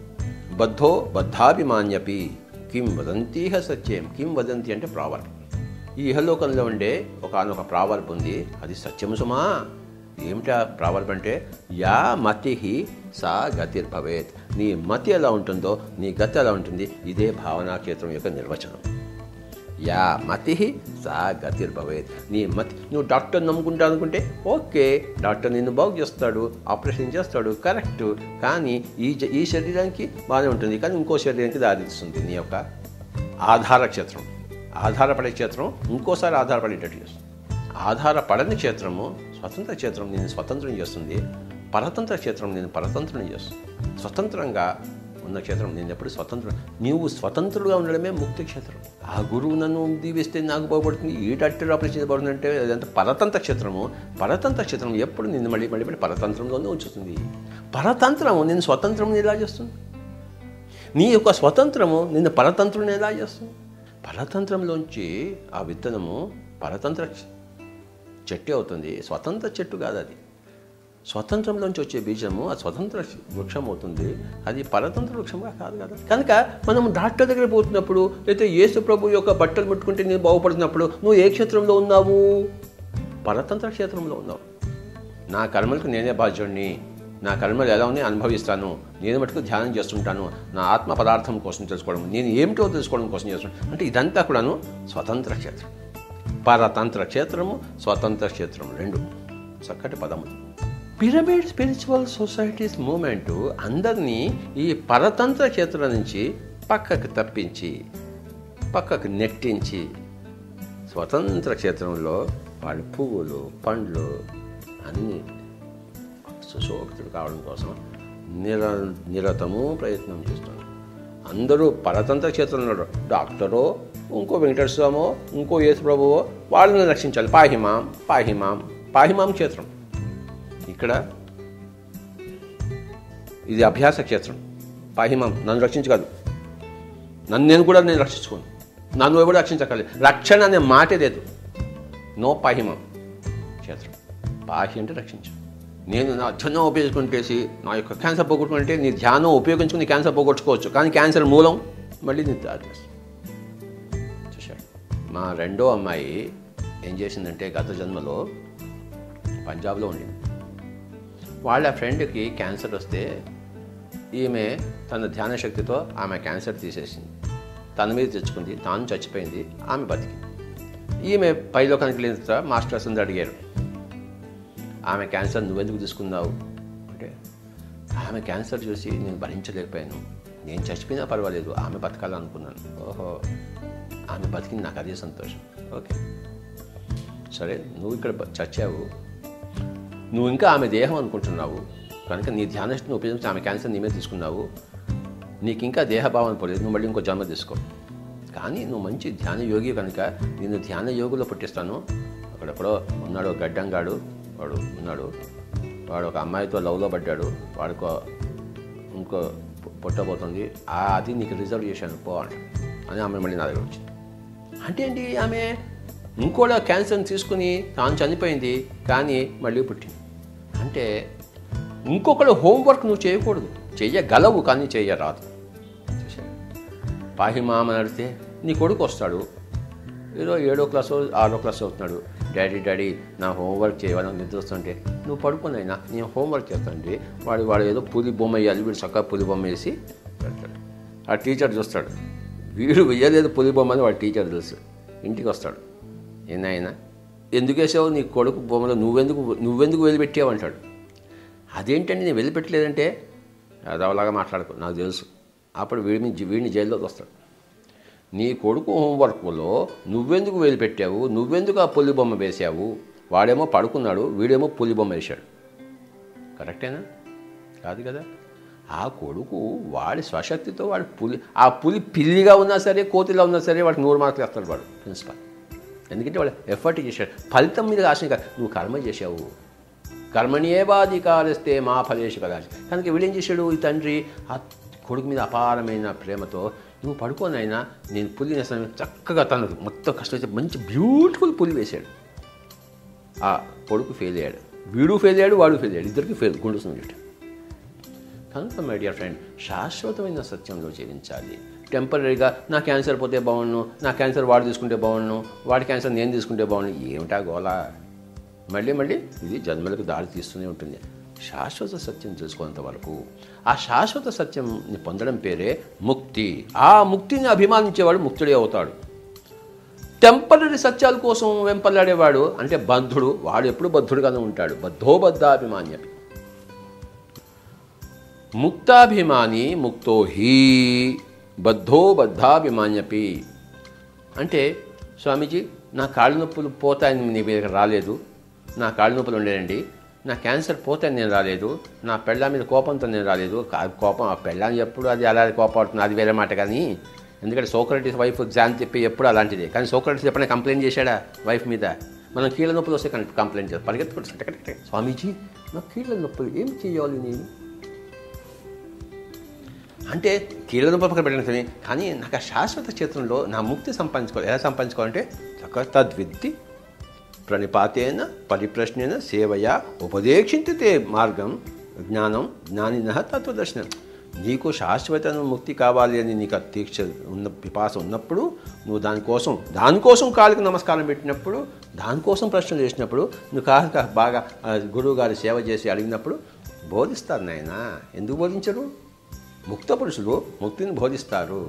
బద్ధో బద్ధాభిమాన్యపి కిం వదంతీహ సత్యం కిం వదంతి అంటే ప్రావర్బ్ ఈ ఇహలోకంలో ఉండే ఒకనొక ప్రావర్బ్ ఉంది అది సత్యము సుమా ఏమిటా ప్రావర్బ్ అంటే యా మతి సా గతిర్భవేత్ నీ మతి ఎలా ఉంటుందో నీ గతి ఎలా ఉంటుంది ఇదే భావనా క్షేత్రం యొక్క నిర్వచనం యా మతి సా గతిర్భవేత్ నీ మతి నువ్వు డాక్టర్ నమ్ముకుంటా అనుకుంటే ఓకే డాక్టర్ నిన్ను బాగు చేస్తాడు ఆపరేషన్ చేస్తాడు కరెక్ట్ కానీ ఈ జ- ఈ శరీరానికి బాగానే ఉంటుంది కానీ ఇంకో శరీరానికి దారితీస్తుంది నీ యొక్క ఆధార క్షేత్రం ఆధారపడే క్షేత్రం ఇంకోసారి ఆధారపడేటట్టు చేస్తుంది ఆధారపడని క్షేత్రము స్వతంత్ర క్షేత్రం నేను స్వతంత్రం చేస్తుంది పరతంత్ర క్షేత్రం నేను పరతంత్రం చేస్తుంది స్వతంత్రంగా ఉన్న క్షేత్రం నేను ఎప్పుడు స్వతంత్రం నీవు స్వతంత్రుడుగా ఉండడమే ముక్తి క్షేత్రం ఆ గురువు నన్ను దీవిస్తే నాకు బాగుపడుతుంది ఈ డాక్టర్ ఆపరేషన్ చేయబడుతుంది అంటే అదంతా పరతంత్ర క్షేత్రము పరతంత్ర క్షేత్రం ఎప్పుడు నిన్ను మళ్ళీ మళ్ళీ మళ్ళీ పరతంత్రంలోనే ఉంచుతుంది పరతంత్రము నేను స్వతంత్రం ఎలా చేస్తుంది నీ యొక్క స్వతంత్రము నిన్ను పరతంత్రుని ఎలా చేస్తుంది పరతంత్రంలోంచి ఆ విత్తనము పరతంత్ర చెట్టు అవుతుంది స్వతంత్ర చెట్టు కాదు అది స్వతంత్రంలోంచి వచ్చే బీజము ఆ స్వతంత్ర వృక్షం అవుతుంది అది పరతంత్ర వృక్షంగా కాదు కదా కనుక మనం డాక్టర్ దగ్గర పోతున్నప్పుడు లేకపోతే యేసు ప్రభు యొక్క బట్టలు ముట్టుకుంటే నేను బాగుపడుతున్నప్పుడు నువ్వు ఏ క్షేత్రంలో ఉన్నావు పరతంత్ర క్షేత్రంలో ఉన్నావు నా కర్మలకు నేనే బాధ్యుడిని నా కర్మలు ఎలా ఉన్నాయి అనుభవిస్తాను నేను మటుకు ధ్యానం చేస్తుంటాను నా ఆత్మ పదార్థం కోసం తెలుసుకోవడం నేను ఏమిటో తెలుసుకోవడం కోసం చేస్తున్నాను అంటే ఇదంతా కూడాను స్వతంత్ర క్షేత్రం పరతంత్ర క్షేత్రము స్వతంత్ర క్షేత్రం రెండు చక్కటి పదము పిరమిడ్ స్పిరిచువల్ సొసైటీస్ మూమెంట్ అందరినీ ఈ పరతంత్ర క్షేత్రం నుంచి పక్కకు తప్పించి పక్కకు నెట్టించి స్వతంత్ర క్షేత్రంలో వాళ్ళ పువ్వులు పండ్లు అన్నీ సుశోభితుడు కావడం కోసం నిర నిరతము ప్రయత్నం చేస్తున్నారు అందరూ పరతంత్ర క్షేత్రంలో ఉన్నారు డాక్టరో ఇంకో వెంకటేశ్వర స్వామో ఇంకో యేసు ప్రభువో వాళ్ళని రక్షించాలి పాహిమాం పాహిమాం పాహిమాం క్షేత్రం ఇక్కడ ఇది అభ్యాస క్షేత్రం పాహిమాం నన్ను రక్షించగలదు నన్ను నేను కూడా నేను రక్షించుకోను నన్ను ఎవరు రక్షించగలదు రక్షణ అనే మాటే లేదు నో పాహిమం క్షేత్రం పాహి అంటే రక్షించు నేను నా ధ్యానం ఉపయోగించుకుంటేసి నా యొక్క క్యాన్సర్ పోగొట్టుకుంటే నీ ధ్యానం ఉపయోగించుకుని క్యాన్సర్ పోగొట్టుకోవచ్చు కానీ క్యాన్సర్ మూలం మళ్ళీ నీ దారితీస్తుంది చూశాడు మా రెండో అమ్మాయి ఏం చేసిందంటే గత జన్మలో పంజాబ్లో ఉండింది వాళ్ళ ఫ్రెండ్కి క్యాన్సర్ వస్తే ఈమె తన ధ్యాన శక్తితో ఆమె క్యాన్సర్ తీసేసింది తన మీద తెచ్చుకుంది తాను చచ్చిపోయింది ఆమె బతికి ఈమె పైలోకానికి వెళ్ళిన తర్వాత మాస్టర్స్ అందరూ అడిగారు ఆమె క్యాన్సర్ నువ్వెందుకు తీసుకున్నావు అంటే ఆమె క్యాన్సర్ చూసి నేను భరించలేకపోయాను నేను చచ్చిపోయినా పర్వాలేదు ఆమె బతకాలనుకున్నాను ఓహో ఆమె బతికింది నాకు అదే సంతోషం ఓకే సరే నువ్వు ఇక్కడ బ- చచ్చావు నువ్వు ఇంకా ఆమె దేహం అనుకుంటున్నావు కనుక నీ ధ్యానశక్తిని ఉపయోగించి ఆమె క్యాన్సర్ నీ మీద తీసుకున్నావు నీకు ఇంకా దేహభావన పోలేదు నువ్వు మళ్ళీ ఇంకో జన్మ తీసుకో కానీ నువ్వు మంచి ధ్యాన యోగి కనుక నేను ధ్యాన యోగులో పుట్టిస్తాను అక్కడెక్కడో ఉన్నాడు గడ్డంగాడు వాడు ఉన్నాడు వాడు ఒక అమ్మాయితో లవ్లో పడ్డాడు వాడికో ఇంకో పు- పుట్టబోతుంది ఆ అది నీకు రిజర్వ్ చేశాను పో అంట అని ఆమె మళ్ళీ నా దగ్గర వచ్చింది అంటే ఏంటి ఆమె ఇంకోటి ఆ క్యాన్సర్ని తీసుకుని తాను చనిపోయింది కానీ మళ్ళీ పుట్టింది అంటే ఇంకొకటి హోంవర్క్ నువ్వు చేయకూడదు చెయ్యగలవు కానీ చెయ్యరాదు చూశారా? పాహిమామ అడిగితే నీ కొడుకు వస్తాడు ఏదో ఏడో క్లాస్ ఆరో క్లాస్ అవుతున్నాడు డాడీ డాడీ నా హోంవర్క్ చేయాలని నిద్ర వస్తుంటే నువ్వు పడుకునైనా నేను హోంవర్క్ చేస్తానండి వాడు వాడు ఏదో పులి బొమ్మ వేయాలి వీడు చక్కగా పులి బొమ్మ వేసి పెడతాడు ఆ టీచర్ చూస్తాడు వీడు వేయలేదు పులి బొమ్మ అని వాడు టీచర్ తెలుసు ఇంటికి వస్తాడు ఏనాయనా ఎందుకు వేసావు నీ కొడుకు బొమ్మలో నువ్వెందుకు నువ్వెందుకు వెలిపెట్టావు అంటాడు అదేంటండి నేను వెలిపెట్టలేదంటే అదవలాగా మాట్లాడుకో నాకు తెలుసు అప్పుడు వీడిని వీడిని జైల్లోకి వస్తాడు నీ కొడుకు హోంవర్క్లో నువ్వెందుకు వేలు పెట్టావు నువ్వెందుకు ఆ పులి బొమ్మ వేసావు వాడేమో పడుకున్నాడు వీడేమో పులి బొమ్మ వేశాడు కరెక్టేనా కాదు కదా ఆ కొడుకు వాడి స్వశక్తితో వాడు పులి ఆ పులి పిల్లిగా ఉన్నా సరే కోతిలా ఉన్నా సరే వాడికి నూరు మార్కులు వేస్తాడు వాడు ప్రిన్సిపల్ ఎందుకంటే వాడు ఎఫర్ట్ చేశాడు ఫలితం మీద ఆశ కాదు నువ్వు కర్మ చేశావు కర్మణ్యేవాధికారిస్తే మా ఫలేషు కదా కనుక వీడేం చేశాడు ఈ తండ్రి ఆ కొడుకు మీద అపారమైన ప్రేమతో నువ్వు పడుకోనైనా నేను పులి వేస్తాను చక్కగా తను మొత్తం కష్టం మంచి బ్యూటిఫుల్ పులి వేశాడు ఆ కొడుకు ఫెయిల్ అయ్యాడు వీడు ఫెయిల్ అయ్యాడు వాడు ఫెయిల్ అయ్యాడు ఇద్దరికి ఫెయిల్ గుండు సుంజుడు కనుక మై డియర్ ఫ్రెండ్ శాశ్వతమైన సత్యంలో జీవించాలి టెంపరీగా నా క్యాన్సర్ పోతే బాగుండు నా క్యాన్సర్ వాడు తీసుకుంటే బాగుండు వాడి క్యాన్సర్ నేను తీసుకుంటే బాగుండు ఏమిటా గోలా మళ్ళీ మళ్ళీ ఇది జన్మలకు దారి తీస్తూనే ఉంటుంది శాశ్వత సత్యం తెలుసుకున్నంత వరకు ఆ శాశ్వత సత్యంని పొందడం పేరే ముక్తి ఆ ముక్తిని అభిమానించేవాడు ముక్తుడే అవుతాడు టెంపరీ సత్యాల కోసం వెంపలాడేవాడు అంటే బద్ధుడు వాడు ఎప్పుడు బద్ధుడుగానే ఉంటాడు బద్ధోబద్ధాభిమాన్యపి ముక్తాభిమాని ముక్తో హీ బద్ధో బద్ధాభిమాన్యపి అంటే స్వామీజీ నా కాళ్ళ నొప్పులు పోతాయని నీ దగ్గర రాలేదు నా కాళ్ళ నొప్పులు ఉండేనండి నా క్యాన్సర్ పోతాయని నేను రాలేదు నా పెళ్ళ మీద కోపంతో నేను రాలేదు కా- కోపం ఆ పెళ్ళాన్ని ఎప్పుడు అది అలా కోపడుతుంది అది వేరే మాట కానీ ఎందుకంటే సోక్రటీస్ వైఫ్ ఎగ్జామ్ చెప్పి ఎప్పుడు అలాంటిదే కానీ సోక్రటీస్ ఎప్పుడైనా కంప్లైంట్ చేశాడా వైఫ్ మీద మనం కీళ్ళ నొప్పులు వస్తే కం- కంప్లైంట్ చేస్తాం పరిగెత్తుకుంటే స్వామీజీ నా కీళ్ళ నొప్పులు ఏం చేయాలి నేను అంటే కీళ్ళ నొప్పి పక్కన పెట్టిన కానీ నాకు ఆ శాశ్వత క్షేత్రంలో నా ముక్తి సంపాదించుకోవాలి ఎలా సంపాదించుకోవాలంటే చక్కగా తద్విద్ది ప్రణిపాతేన పరిప్రశ్నేన సేవయా ఉపదేక్షించితే మార్గం జ్ఞానం జ్ఞానిన తత్వదర్శనం నీకు శాశ్వత ముక్తి కావాలి అని నీకు ఆ దీక్ష ఉన్న పిపాస ఉన్నప్పుడు నువ్వు దానికోసం దానికోసం కాళ్ళకి నమస్కారం పెట్టినప్పుడు దానికోసం ప్రశ్నలు చేసినప్పుడు నువ్వు కాస్త బాగా ఆ, గురువు గారి సేవ చేసి అడిగినప్పుడు బోధిస్తారు నాయన ఎందుకు బోధించరు ముక్త పురుషులు ముక్తిని బోధిస్తారు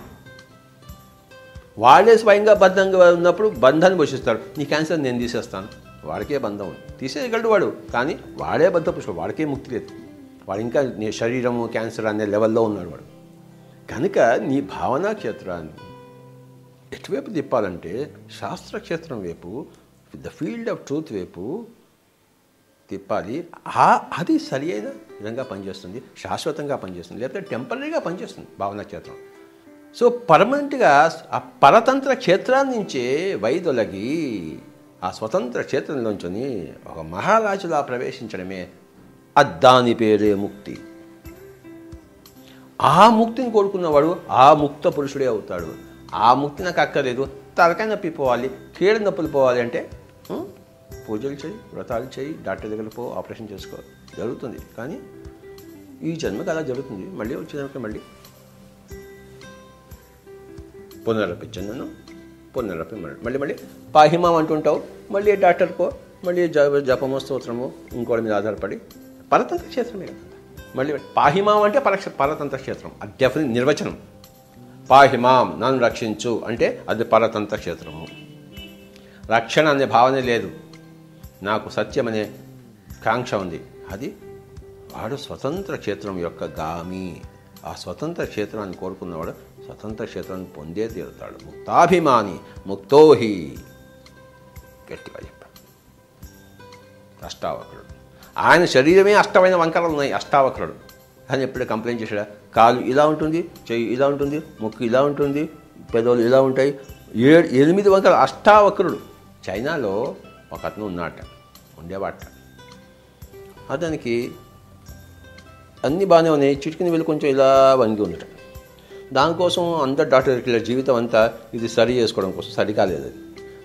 వాళ్ళే స్వయంగా బద్ధంగా ఉన్నప్పుడు బంధాన్ని పోషిస్తారు నీ క్యాన్సర్ నేను తీసేస్తాను వాడికే బంధం ఉంది తీసేయగలడు వాడు కానీ వాడే బద్ధ పురుషుడు వాడికే ముక్తి లేదు వాడు ఇంకా నీ శరీరము క్యాన్సర్ అనే లెవెల్లో ఉన్నాడు వాడు కనుక నీ భావనా క్షేత్రాన్ని ఎటువైపు తిప్పాలంటే శాస్త్ర క్షేత్రం వైపు ద ఫీల్డ్ ఆఫ్ ట్రూత్ వైపు తిప్పాలి ఆ అది సరి అయిన విధంగా పనిచేస్తుంది శాశ్వతంగా పనిచేస్తుంది లేకపోతే టెంపరీగా పనిచేస్తుంది భావనా క్షేత్రం సో పర్మనెంట్గా ఆ పరతంత్ర క్షేత్రాన్ని నుంచే వైదొలగి ఆ స్వతంత్ర క్షేత్రంలోంచుని ఒక మహారాజులా ప్రవేశించడమే అద్దాని పేరే ముక్తి ఆ ముక్తిని కోరుకున్నవాడు ఆ ముక్త పురుషుడే అవుతాడు ఆ ముక్తి నాకు అక్కర్లేదు తలకాయ నొప్పి పోవాలి కీళ్ళ నొప్పులు పోవాలి అంటే ఉం, పూజలు చేయి వ్రతాలు చేయి డాక్టర్ దగ్గర పో ఆపరేషన్ చేసుకో జరుగుతుంది కానీ ఈ జన్మకి అలా జరుగుతుంది మళ్ళీ వచ్చే జన్మకి మళ్ళీ పునరపి జన్మను పునరపి మరణం మళ్ళీ మళ్ళీ పాహిమం అంటుంటావు మళ్ళీ డాక్టర్కో మళ్ళీ జప జపమో స్తోత్రమో ఇంకోటి మీద ఆధారపడి పరతంత్ర క్షేత్రమే కదా మళ్ళీ పాహిమాం అంటే పరక్ష పరతంత్ర క్షేత్రం అది డెఫినెట్ నిర్వచనం పాహిమాం నన్ను రక్షించు అంటే అది పరతంత్ర క్షేత్రము రక్షణ అనే భావనే లేదు నాకు సత్యం అనే కాంక్ష ఉంది అది వాడు స్వతంత్ర క్షేత్రం యొక్క గామి ఆ స్వతంత్ర క్షేత్రాన్ని కోరుకున్నవాడు స్వతంత్ర క్షేత్రాన్ని పొందే తీరుతాడు ముక్తాభిమాని ముక్తోహి గట్టిగా చెప్పాడు అష్టావక్రుడు ఆయన శరీరమే అష్టమైన వంకరలు ఉన్నాయి అష్టావక్రుడు అని ఎప్పుడే కంప్లైంట్ చేశాడా కాలు ఇలా ఉంటుంది చెయ్యి ఇలా ఉంటుంది ముక్కు ఇలా ఉంటుంది పెదవులు ఇలా ఉంటాయి ఏడు ఎనిమిది వంకలు అష్టావక్రుడు చైనాలో ఒక అతను ఉన్నాట ఉండేవాట అతనికి అన్నీ బాగానే ఉన్నాయి చిటికిన వెళ్ళి కొంచెం ఇలా వంగి ఉండట దానికోసం అందరు డాక్టర్ దగ్గరికి వెళ్ళారు జీవితం అంతా ఇది సరి చేసుకోవడం కోసం సరి కాలేదు అది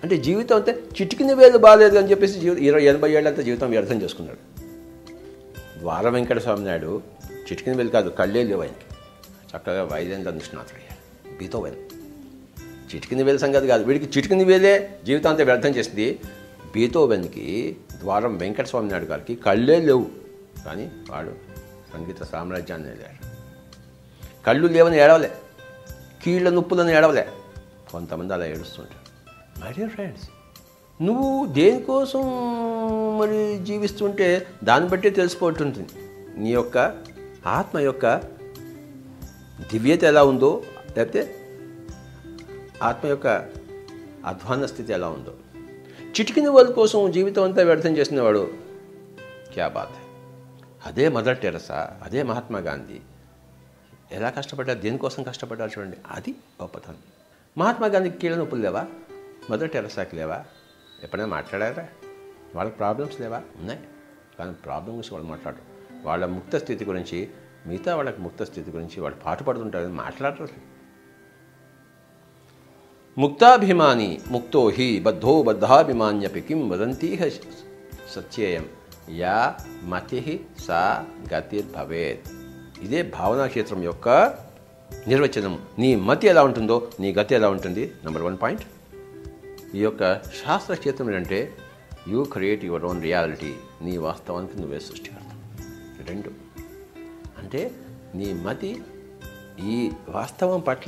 అంటే జీవితం అంతే చిటికిన వేలు బాగాలేదు అని చెప్పేసి జీవితం ఇరవై ఎనభై ఏళ్ళంతా జీవితం వ్యర్థం చేసుకున్నాడు ద్వార వెంకట స్వామి నాయుడు చిటికిన వేలు కాదు కళ్ళే లేవు ఆయనకి చక్కగా వైద్యంగా నిష్ణాతుడు అయ్యాడు బీతోవెన్ చిటికిన వేలు సంగతి కాదు వీడికి చిటికిన వేలే జీవితాంతం వ్యర్థం చేసింది బీతోవెన్కి ద్వారం వెంకట స్వామి నాయుడు గారికి కళ్ళే లేవు కానీ వాడు సంగీత సామ్రాజ్యాన్ని వెళ్ళాడు కళ్ళు లేవని ఏడవలే కీళ్ళ నొప్పులను ఏడవలే కొంతమంది అలా ఏడుస్తుంటారు మై డియర్ ఫ్రెండ్స్ నువ్వు దేనికోసం మరి జీవిస్తుంటే దాన్ని బట్టే తెలిసిపోతుంటుంది నీ యొక్క ఆత్మ యొక్క దివ్యత ఎలా ఉందో లేకపోతే ఆత్మ యొక్క అధ్వాన స్థితి ఎలా ఉందో చిటికిన వాళ్ళ కోసం జీవితం అంతా వ్యర్థం చేసినవాడు క్యా బాత్ అదే మదర్ టెరసా అదే మహాత్మా గాంధీ ఎలా కష్టపడ్డారు దేనికోసం కష్టపడ్డారు చూడండి అది గొప్పతనం మహాత్మా గాంధీకి కీళ్ళ నొప్పులు లేవా మదర్ టెరసాకి లేవా ఎప్పుడైనా మాట్లాడారా వాళ్ళకి ప్రాబ్లమ్స్ లేవా ఉన్నాయి కానీ ప్రాబ్లమ్ గురించి వాళ్ళు మాట్లాడరు వాళ్ళ ముక్త స్థితి గురించి మిగతా వాళ్ళకి ముక్త స్థితి గురించి వాళ్ళు పాటుపడుతుంటారు మాట్లాడరు అసలు ముక్తాభిమాని ముక్తో హి బద్ధో బద్ధాభిమాన్యపి కిం వదంతీహ సత్యేయం యా మతి సా గతిర్భవేత్ ఇదే భావనా క్షేత్రం యొక్క నిర్వచనం నీ మతి ఎలా ఉంటుందో నీ గతి ఎలా ఉంటుంది నెంబర్ వన్ పాయింట్ ఈ యొక్క శాస్త్ర క్షేత్రం ఏంటంటే you create your own reality నీ వాస్తవానికి నువ్వే సృష్టికర్త రెండు అంటే నీ మతి ఈ వాస్తవం పట్ల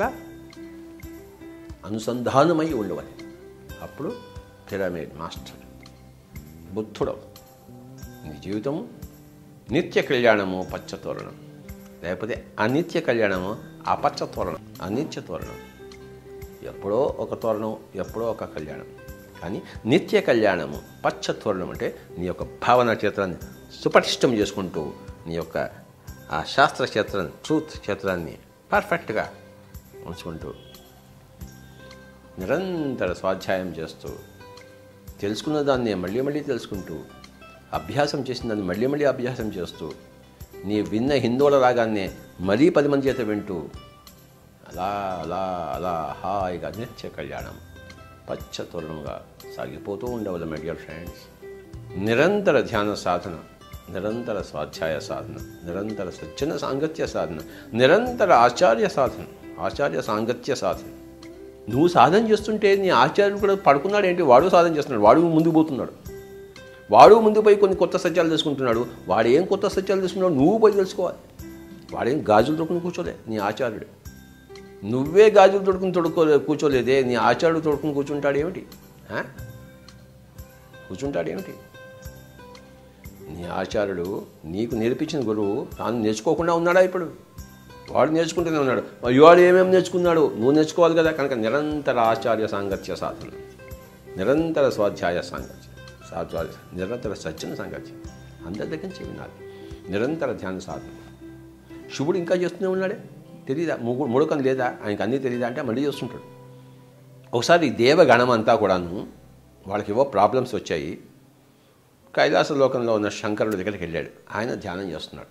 అనుసంధానమై ఉండవాలి అప్పుడు పిరమిడ్ మాస్టర్ బుద్ధుడవు నీ జీవితము నిత్య కళ్యాణము పచ్చతోరణం లేకపోతే అనిత్య కళ్యాణము అపచ్చ తోరణం అనిత్య తోరణం ఎప్పుడో ఒక తోరణం ఎప్పుడో ఒక కళ్యాణం కానీ నిత్య కళ్యాణము పచ్చ తోరణం అంటే నీ యొక్క భావన క్షేత్రాన్ని సుపటిష్టం చేసుకుంటూ నీ యొక్క ఆ శాస్త్ర క్షేత్రాన్ని ట్రూత్ క్షేత్రాన్ని పర్ఫెక్ట్గా ఉంచుకుంటూ నిరంతర స్వాధ్యాయం చేస్తూ తెలుసుకున్న దాన్ని మళ్ళీ మళ్ళీ తెలుసుకుంటూ అభ్యాసం చేసిన దాన్ని మళ్ళీ మళ్ళీ అభ్యాసం చేస్తూ నీ విన్న హిందువుల రాగానే మరీ పది మంది చేత వింటూ అలా అలా అలా హాయిగా నిత్య కళ్యాణం పచ్చ తోరణంగా సాగిపోతూ ఉండవాలి మై డియర్ ఫ్రెండ్స్ నిరంతర ధ్యాన సాధన నిరంతర స్వాధ్యాయ సాధన నిరంతర సజ్జన సాంగత్య సాధన నిరంతర ఆచార్య సాధన ఆచార్య సాంగత్య సాధన నువ్వు సాధన చేస్తుంటే నీ ఆచార్యుడు కూడా పడుకున్నాడు ఏంటి వాడు సాధన చేస్తున్నాడు వాడు ముందుకు పోతున్నాడు వాడు ముందు పోయి కొన్ని కొత్త సత్యాలు తెలుసుకుంటున్నాడు వాడు ఏం కొత్త సత్యాలు తెలుసుకున్నాడు నువ్వు పోయి తెలుసుకోవాలి వాడేం గాజులు తొడుకుని కూర్చోలే నీ ఆచార్యుడు నువ్వే గాజులు తొడుకుని తొడుక్కోలే కూర్చోలేదే నీ ఆచార్యుడు తొడుకుని కూర్చుంటాడు ఏమిటి ఆ? కూర్చుంటాడు ఏమిటి నీ ఆచార్యుడు నీకు నేర్పించిన గురువు తాను నేర్చుకోకుండా ఉన్నాడా ఇప్పుడు వాడు నేర్చుకుంటూనే ఉన్నాడు మరి వాడు ఏమేమి నేర్చుకున్నాడు నువ్వు నేర్చుకోవాలి కదా కనుక నిరంతర ఆచార్య సాంగత్య సాధన నిరంతర స్వాధ్యాయ సాంగత్యం స్వాధ్యాయ నిరంతర సజ్జన సాంగత్యం అందరి దగ్గర నుంచి వినాలి నిరంతర ధ్యాన సాధన శివుడు ఇంకా చేస్తూనే ఉన్నాడే తెలీదా ముగ్గు ముడుకం లేదా ఆయనకు అన్నీ తెలియదా అంటే మళ్ళీ చేస్తుంటాడు ఒకసారి ఈ దేవగణం అంతా కూడాను వాళ్ళకి ఏవో ప్రాబ్లమ్స్ వచ్చాయి కైలాస లోకంలో ఉన్న శంకరుడి దగ్గరికి వెళ్ళాడు ఆయన ధ్యానం చేస్తున్నాడు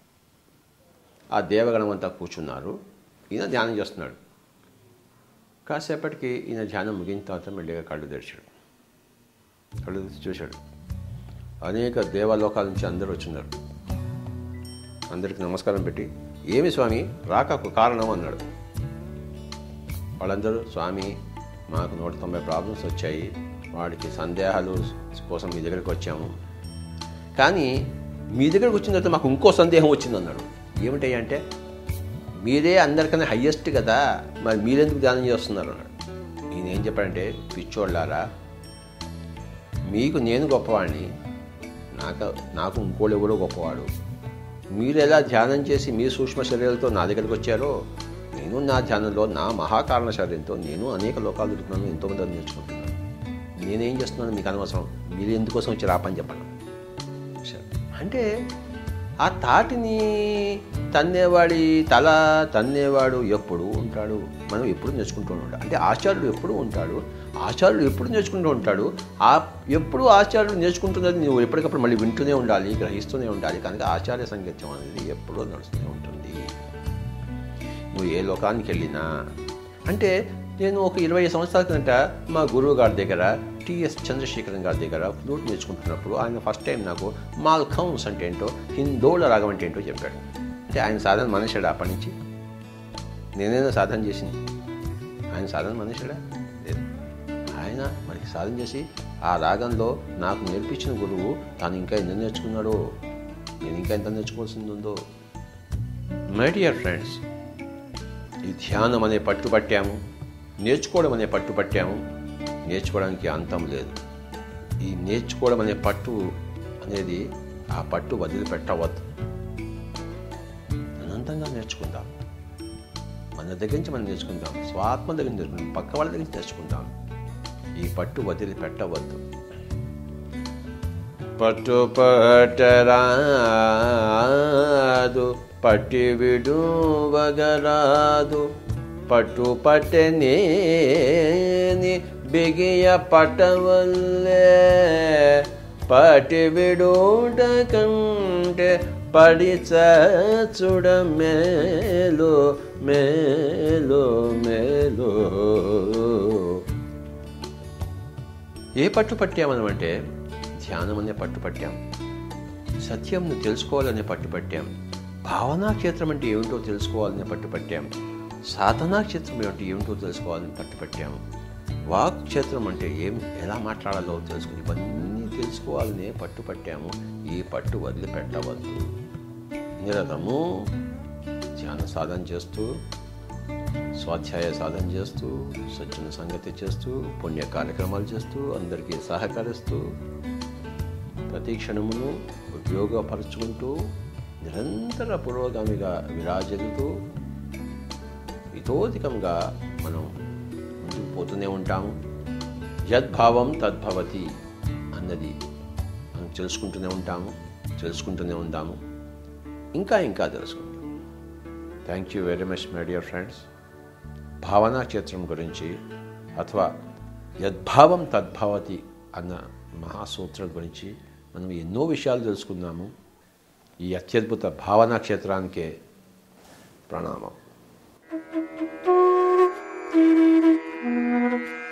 ఆ దేవగణం అంతా కూర్చున్నారు ఈయన ధ్యానం చేస్తున్నాడు కాసేపటికి ఈయన ధ్యానం ముగిన తర్వాత మెల్లిగా కళ్ళు తెరిచాడు కళ్ళు తెరిచి చూశాడు అనేక దేవలోకాల నుంచి అందరూ వచ్చిన్నారు అందరికి నమస్కారం పెట్టి ఏమి స్వామి రాకకు కారణం అన్నాడు వాళ్ళందరూ స్వామి మాకు నూట తొంభై ప్రాబ్లమ్స్ వచ్చాయి వాడికి సందేహాలు కోసం మీ దగ్గరికి వచ్చాము కానీ మీ దగ్గరికి వచ్చిన తర్వాత మాకు ఇంకో సందేహం వచ్చింది అన్నాడు ఏమిటాయి అంటే మీరే అందరికన్నా హయ్యెస్ట్ కదా మరి మీరెందుకు ధ్యానం చేస్తున్నారు అన్నాడు ఈయన ఏం చెప్పాడంటే పిచ్చోళ్ళారా మీకు నేను గొప్పవాడిని నాకు నాకు ఇంకోళ్ళు ఎవరో గొప్పవాడు మీరు ఎలా ధ్యానం చేసి మీ సూక్ష్మ శరీరాలతో నా దగ్గరికి వచ్చారో నేను నా ధ్యానంలో నా మహాకారణ శరీరంతో నేను అనేక లోకాలు తిరుగుతున్నాను ఎంతోమంది అది నేర్చుకుంటున్నాను నేనేం చేస్తున్నాను మీకు అనవసరం మీరు ఎందుకోసం వచ్చి రాపని చెప్పండి సరే. అంటే ఆ తాటిని తన్నేవాడి తల తన్నేవాడు ఎప్పుడు ఉంటాడు మనం ఎప్పుడు నేర్చుకుంటూ ఉంటాడు అంటే ఆచార్యుడు ఎప్పుడు ఉంటాడు ఆచార్యుడు ఎప్పుడు నేర్చుకుంటూ ఉంటాడు ఆ ఎప్పుడు ఆచార్యుడు నేర్చుకుంటున్నది నువ్వు ఎప్పటికప్పుడు మళ్ళీ వింటూనే ఉండాలి గ్రహిస్తూనే ఉండాలి కనుక ఆచార్య సంగీతం అనేది ఎప్పుడూ నడుస్తూనే ఉంటుంది నువ్వు ఏ లోకానికి వెళ్ళినా అంటే నేను ఒక ఇరవై సంవత్సరాల కిందట మా గురువు గారి దగ్గర టిఎస్ చంద్రశేఖరన్ గారి దగ్గర ఫ్లూట్ నేర్చుకుంటున్నప్పుడు ఆయన ఫస్ట్ టైం నాకు మాల్ఖౌన్స్ అంటే ఏంటో హిందోళ రాగం అంటే ఏంటో చెప్పాడు అంటే ఆయన సాధన మనిషాడు అప్పటి నుంచి నేనేదో సాధన చేసింది ఆయన సాధన మనిషాడా లేదు ఆయన మనకి సాధన చేసి ఆ రాగంలో నాకు నేర్పించిన గురువు తాను ఇంకా ఎంత నేర్చుకున్నాడో నేను ఇంకా ఎంత నేర్చుకోవాల్సింది ఉందో మై డియర్ ఫ్రెండ్స్ ఈ ధ్యానం అనే పట్టు పట్టాము నేర్చుకోవడం అనే పట్టు పట్టాము నేర్చుకోవడానికి అంతం లేదు ఈ నేర్చుకోవడం అనే పట్టు అనేది ఆ పట్టు వదిలిపెట్టవద్దు అనంతంగా నేర్చుకుందాం మన దగ్గర నుంచి మనం నేర్చుకుందాం స్వాత్మ దగ్గర నుంచి నేర్చుకుందాం పక్క వాళ్ళ దగ్గర నుంచి నేర్చుకుందాం ఈ పట్టు వదిలిపెట్టవద్దు పట్టు పట్టరాదు పట్టి విడువగరాదు పట్టు పట్టనేని బిగియ పట్టవల్లే పట్టి విడుట కంటే పడి చూడ మేలు మేలు మేలు ఏ పట్టు పట్టామనమంటే ధ్యానం అనే పట్టు పట్టాం సత్యంను తెలుసుకోవాలనే పట్టు పట్టాం భావనా క్షేత్రం అంటే ఏమిటో తెలుసుకోవాలనే పట్టు పట్టాం సాధనా క్షేత్రం ఏమిటి ఏమిటో తెలుసుకోవాలని పట్టు పట్టాము వాక్ క్షేత్రం అంటే ఏం ఎలా మాట్లాడాలో తెలుసుకుని ఇవన్నీ తెలుసుకోవాలనే పట్టు పట్టాము ఈ పట్టు వదిలిపెట్టవద్దు నిరతము ధ్యాన సాధన చేస్తూ స్వాధ్యాయ సాధన చేస్తూ సజ్జన సంగతి చేస్తూ పుణ్య కార్యక్రమాలు చేస్తూ అందరికీ సహకరిస్తూ ప్రతి క్షణమును ఉపయోగపరుచుకుంటూ నిరంతర పురోగామిగా విరాజిల్లుతూ ఇతోధికంగా మనం ముందుకు పోతూనే ఉంటాము యద్భావం తద్భవతి అన్నది మనం తెలుసుకుంటూనే ఉంటాము తెలుసుకుంటూనే ఉందాము ఇంకా ఇంకా తెలుసుకుంటాం thank you very much my dear friends భావనా క్షేత్రం గురించి అథవా యద్భావం తద్భవతి అన్న మహాసూత్రం గురించి మనం ఎన్నో విషయాలు తెలుసుకున్నాము ఈ అత్యద్భుత భావనా క్షేత్రానికే ప్రణామం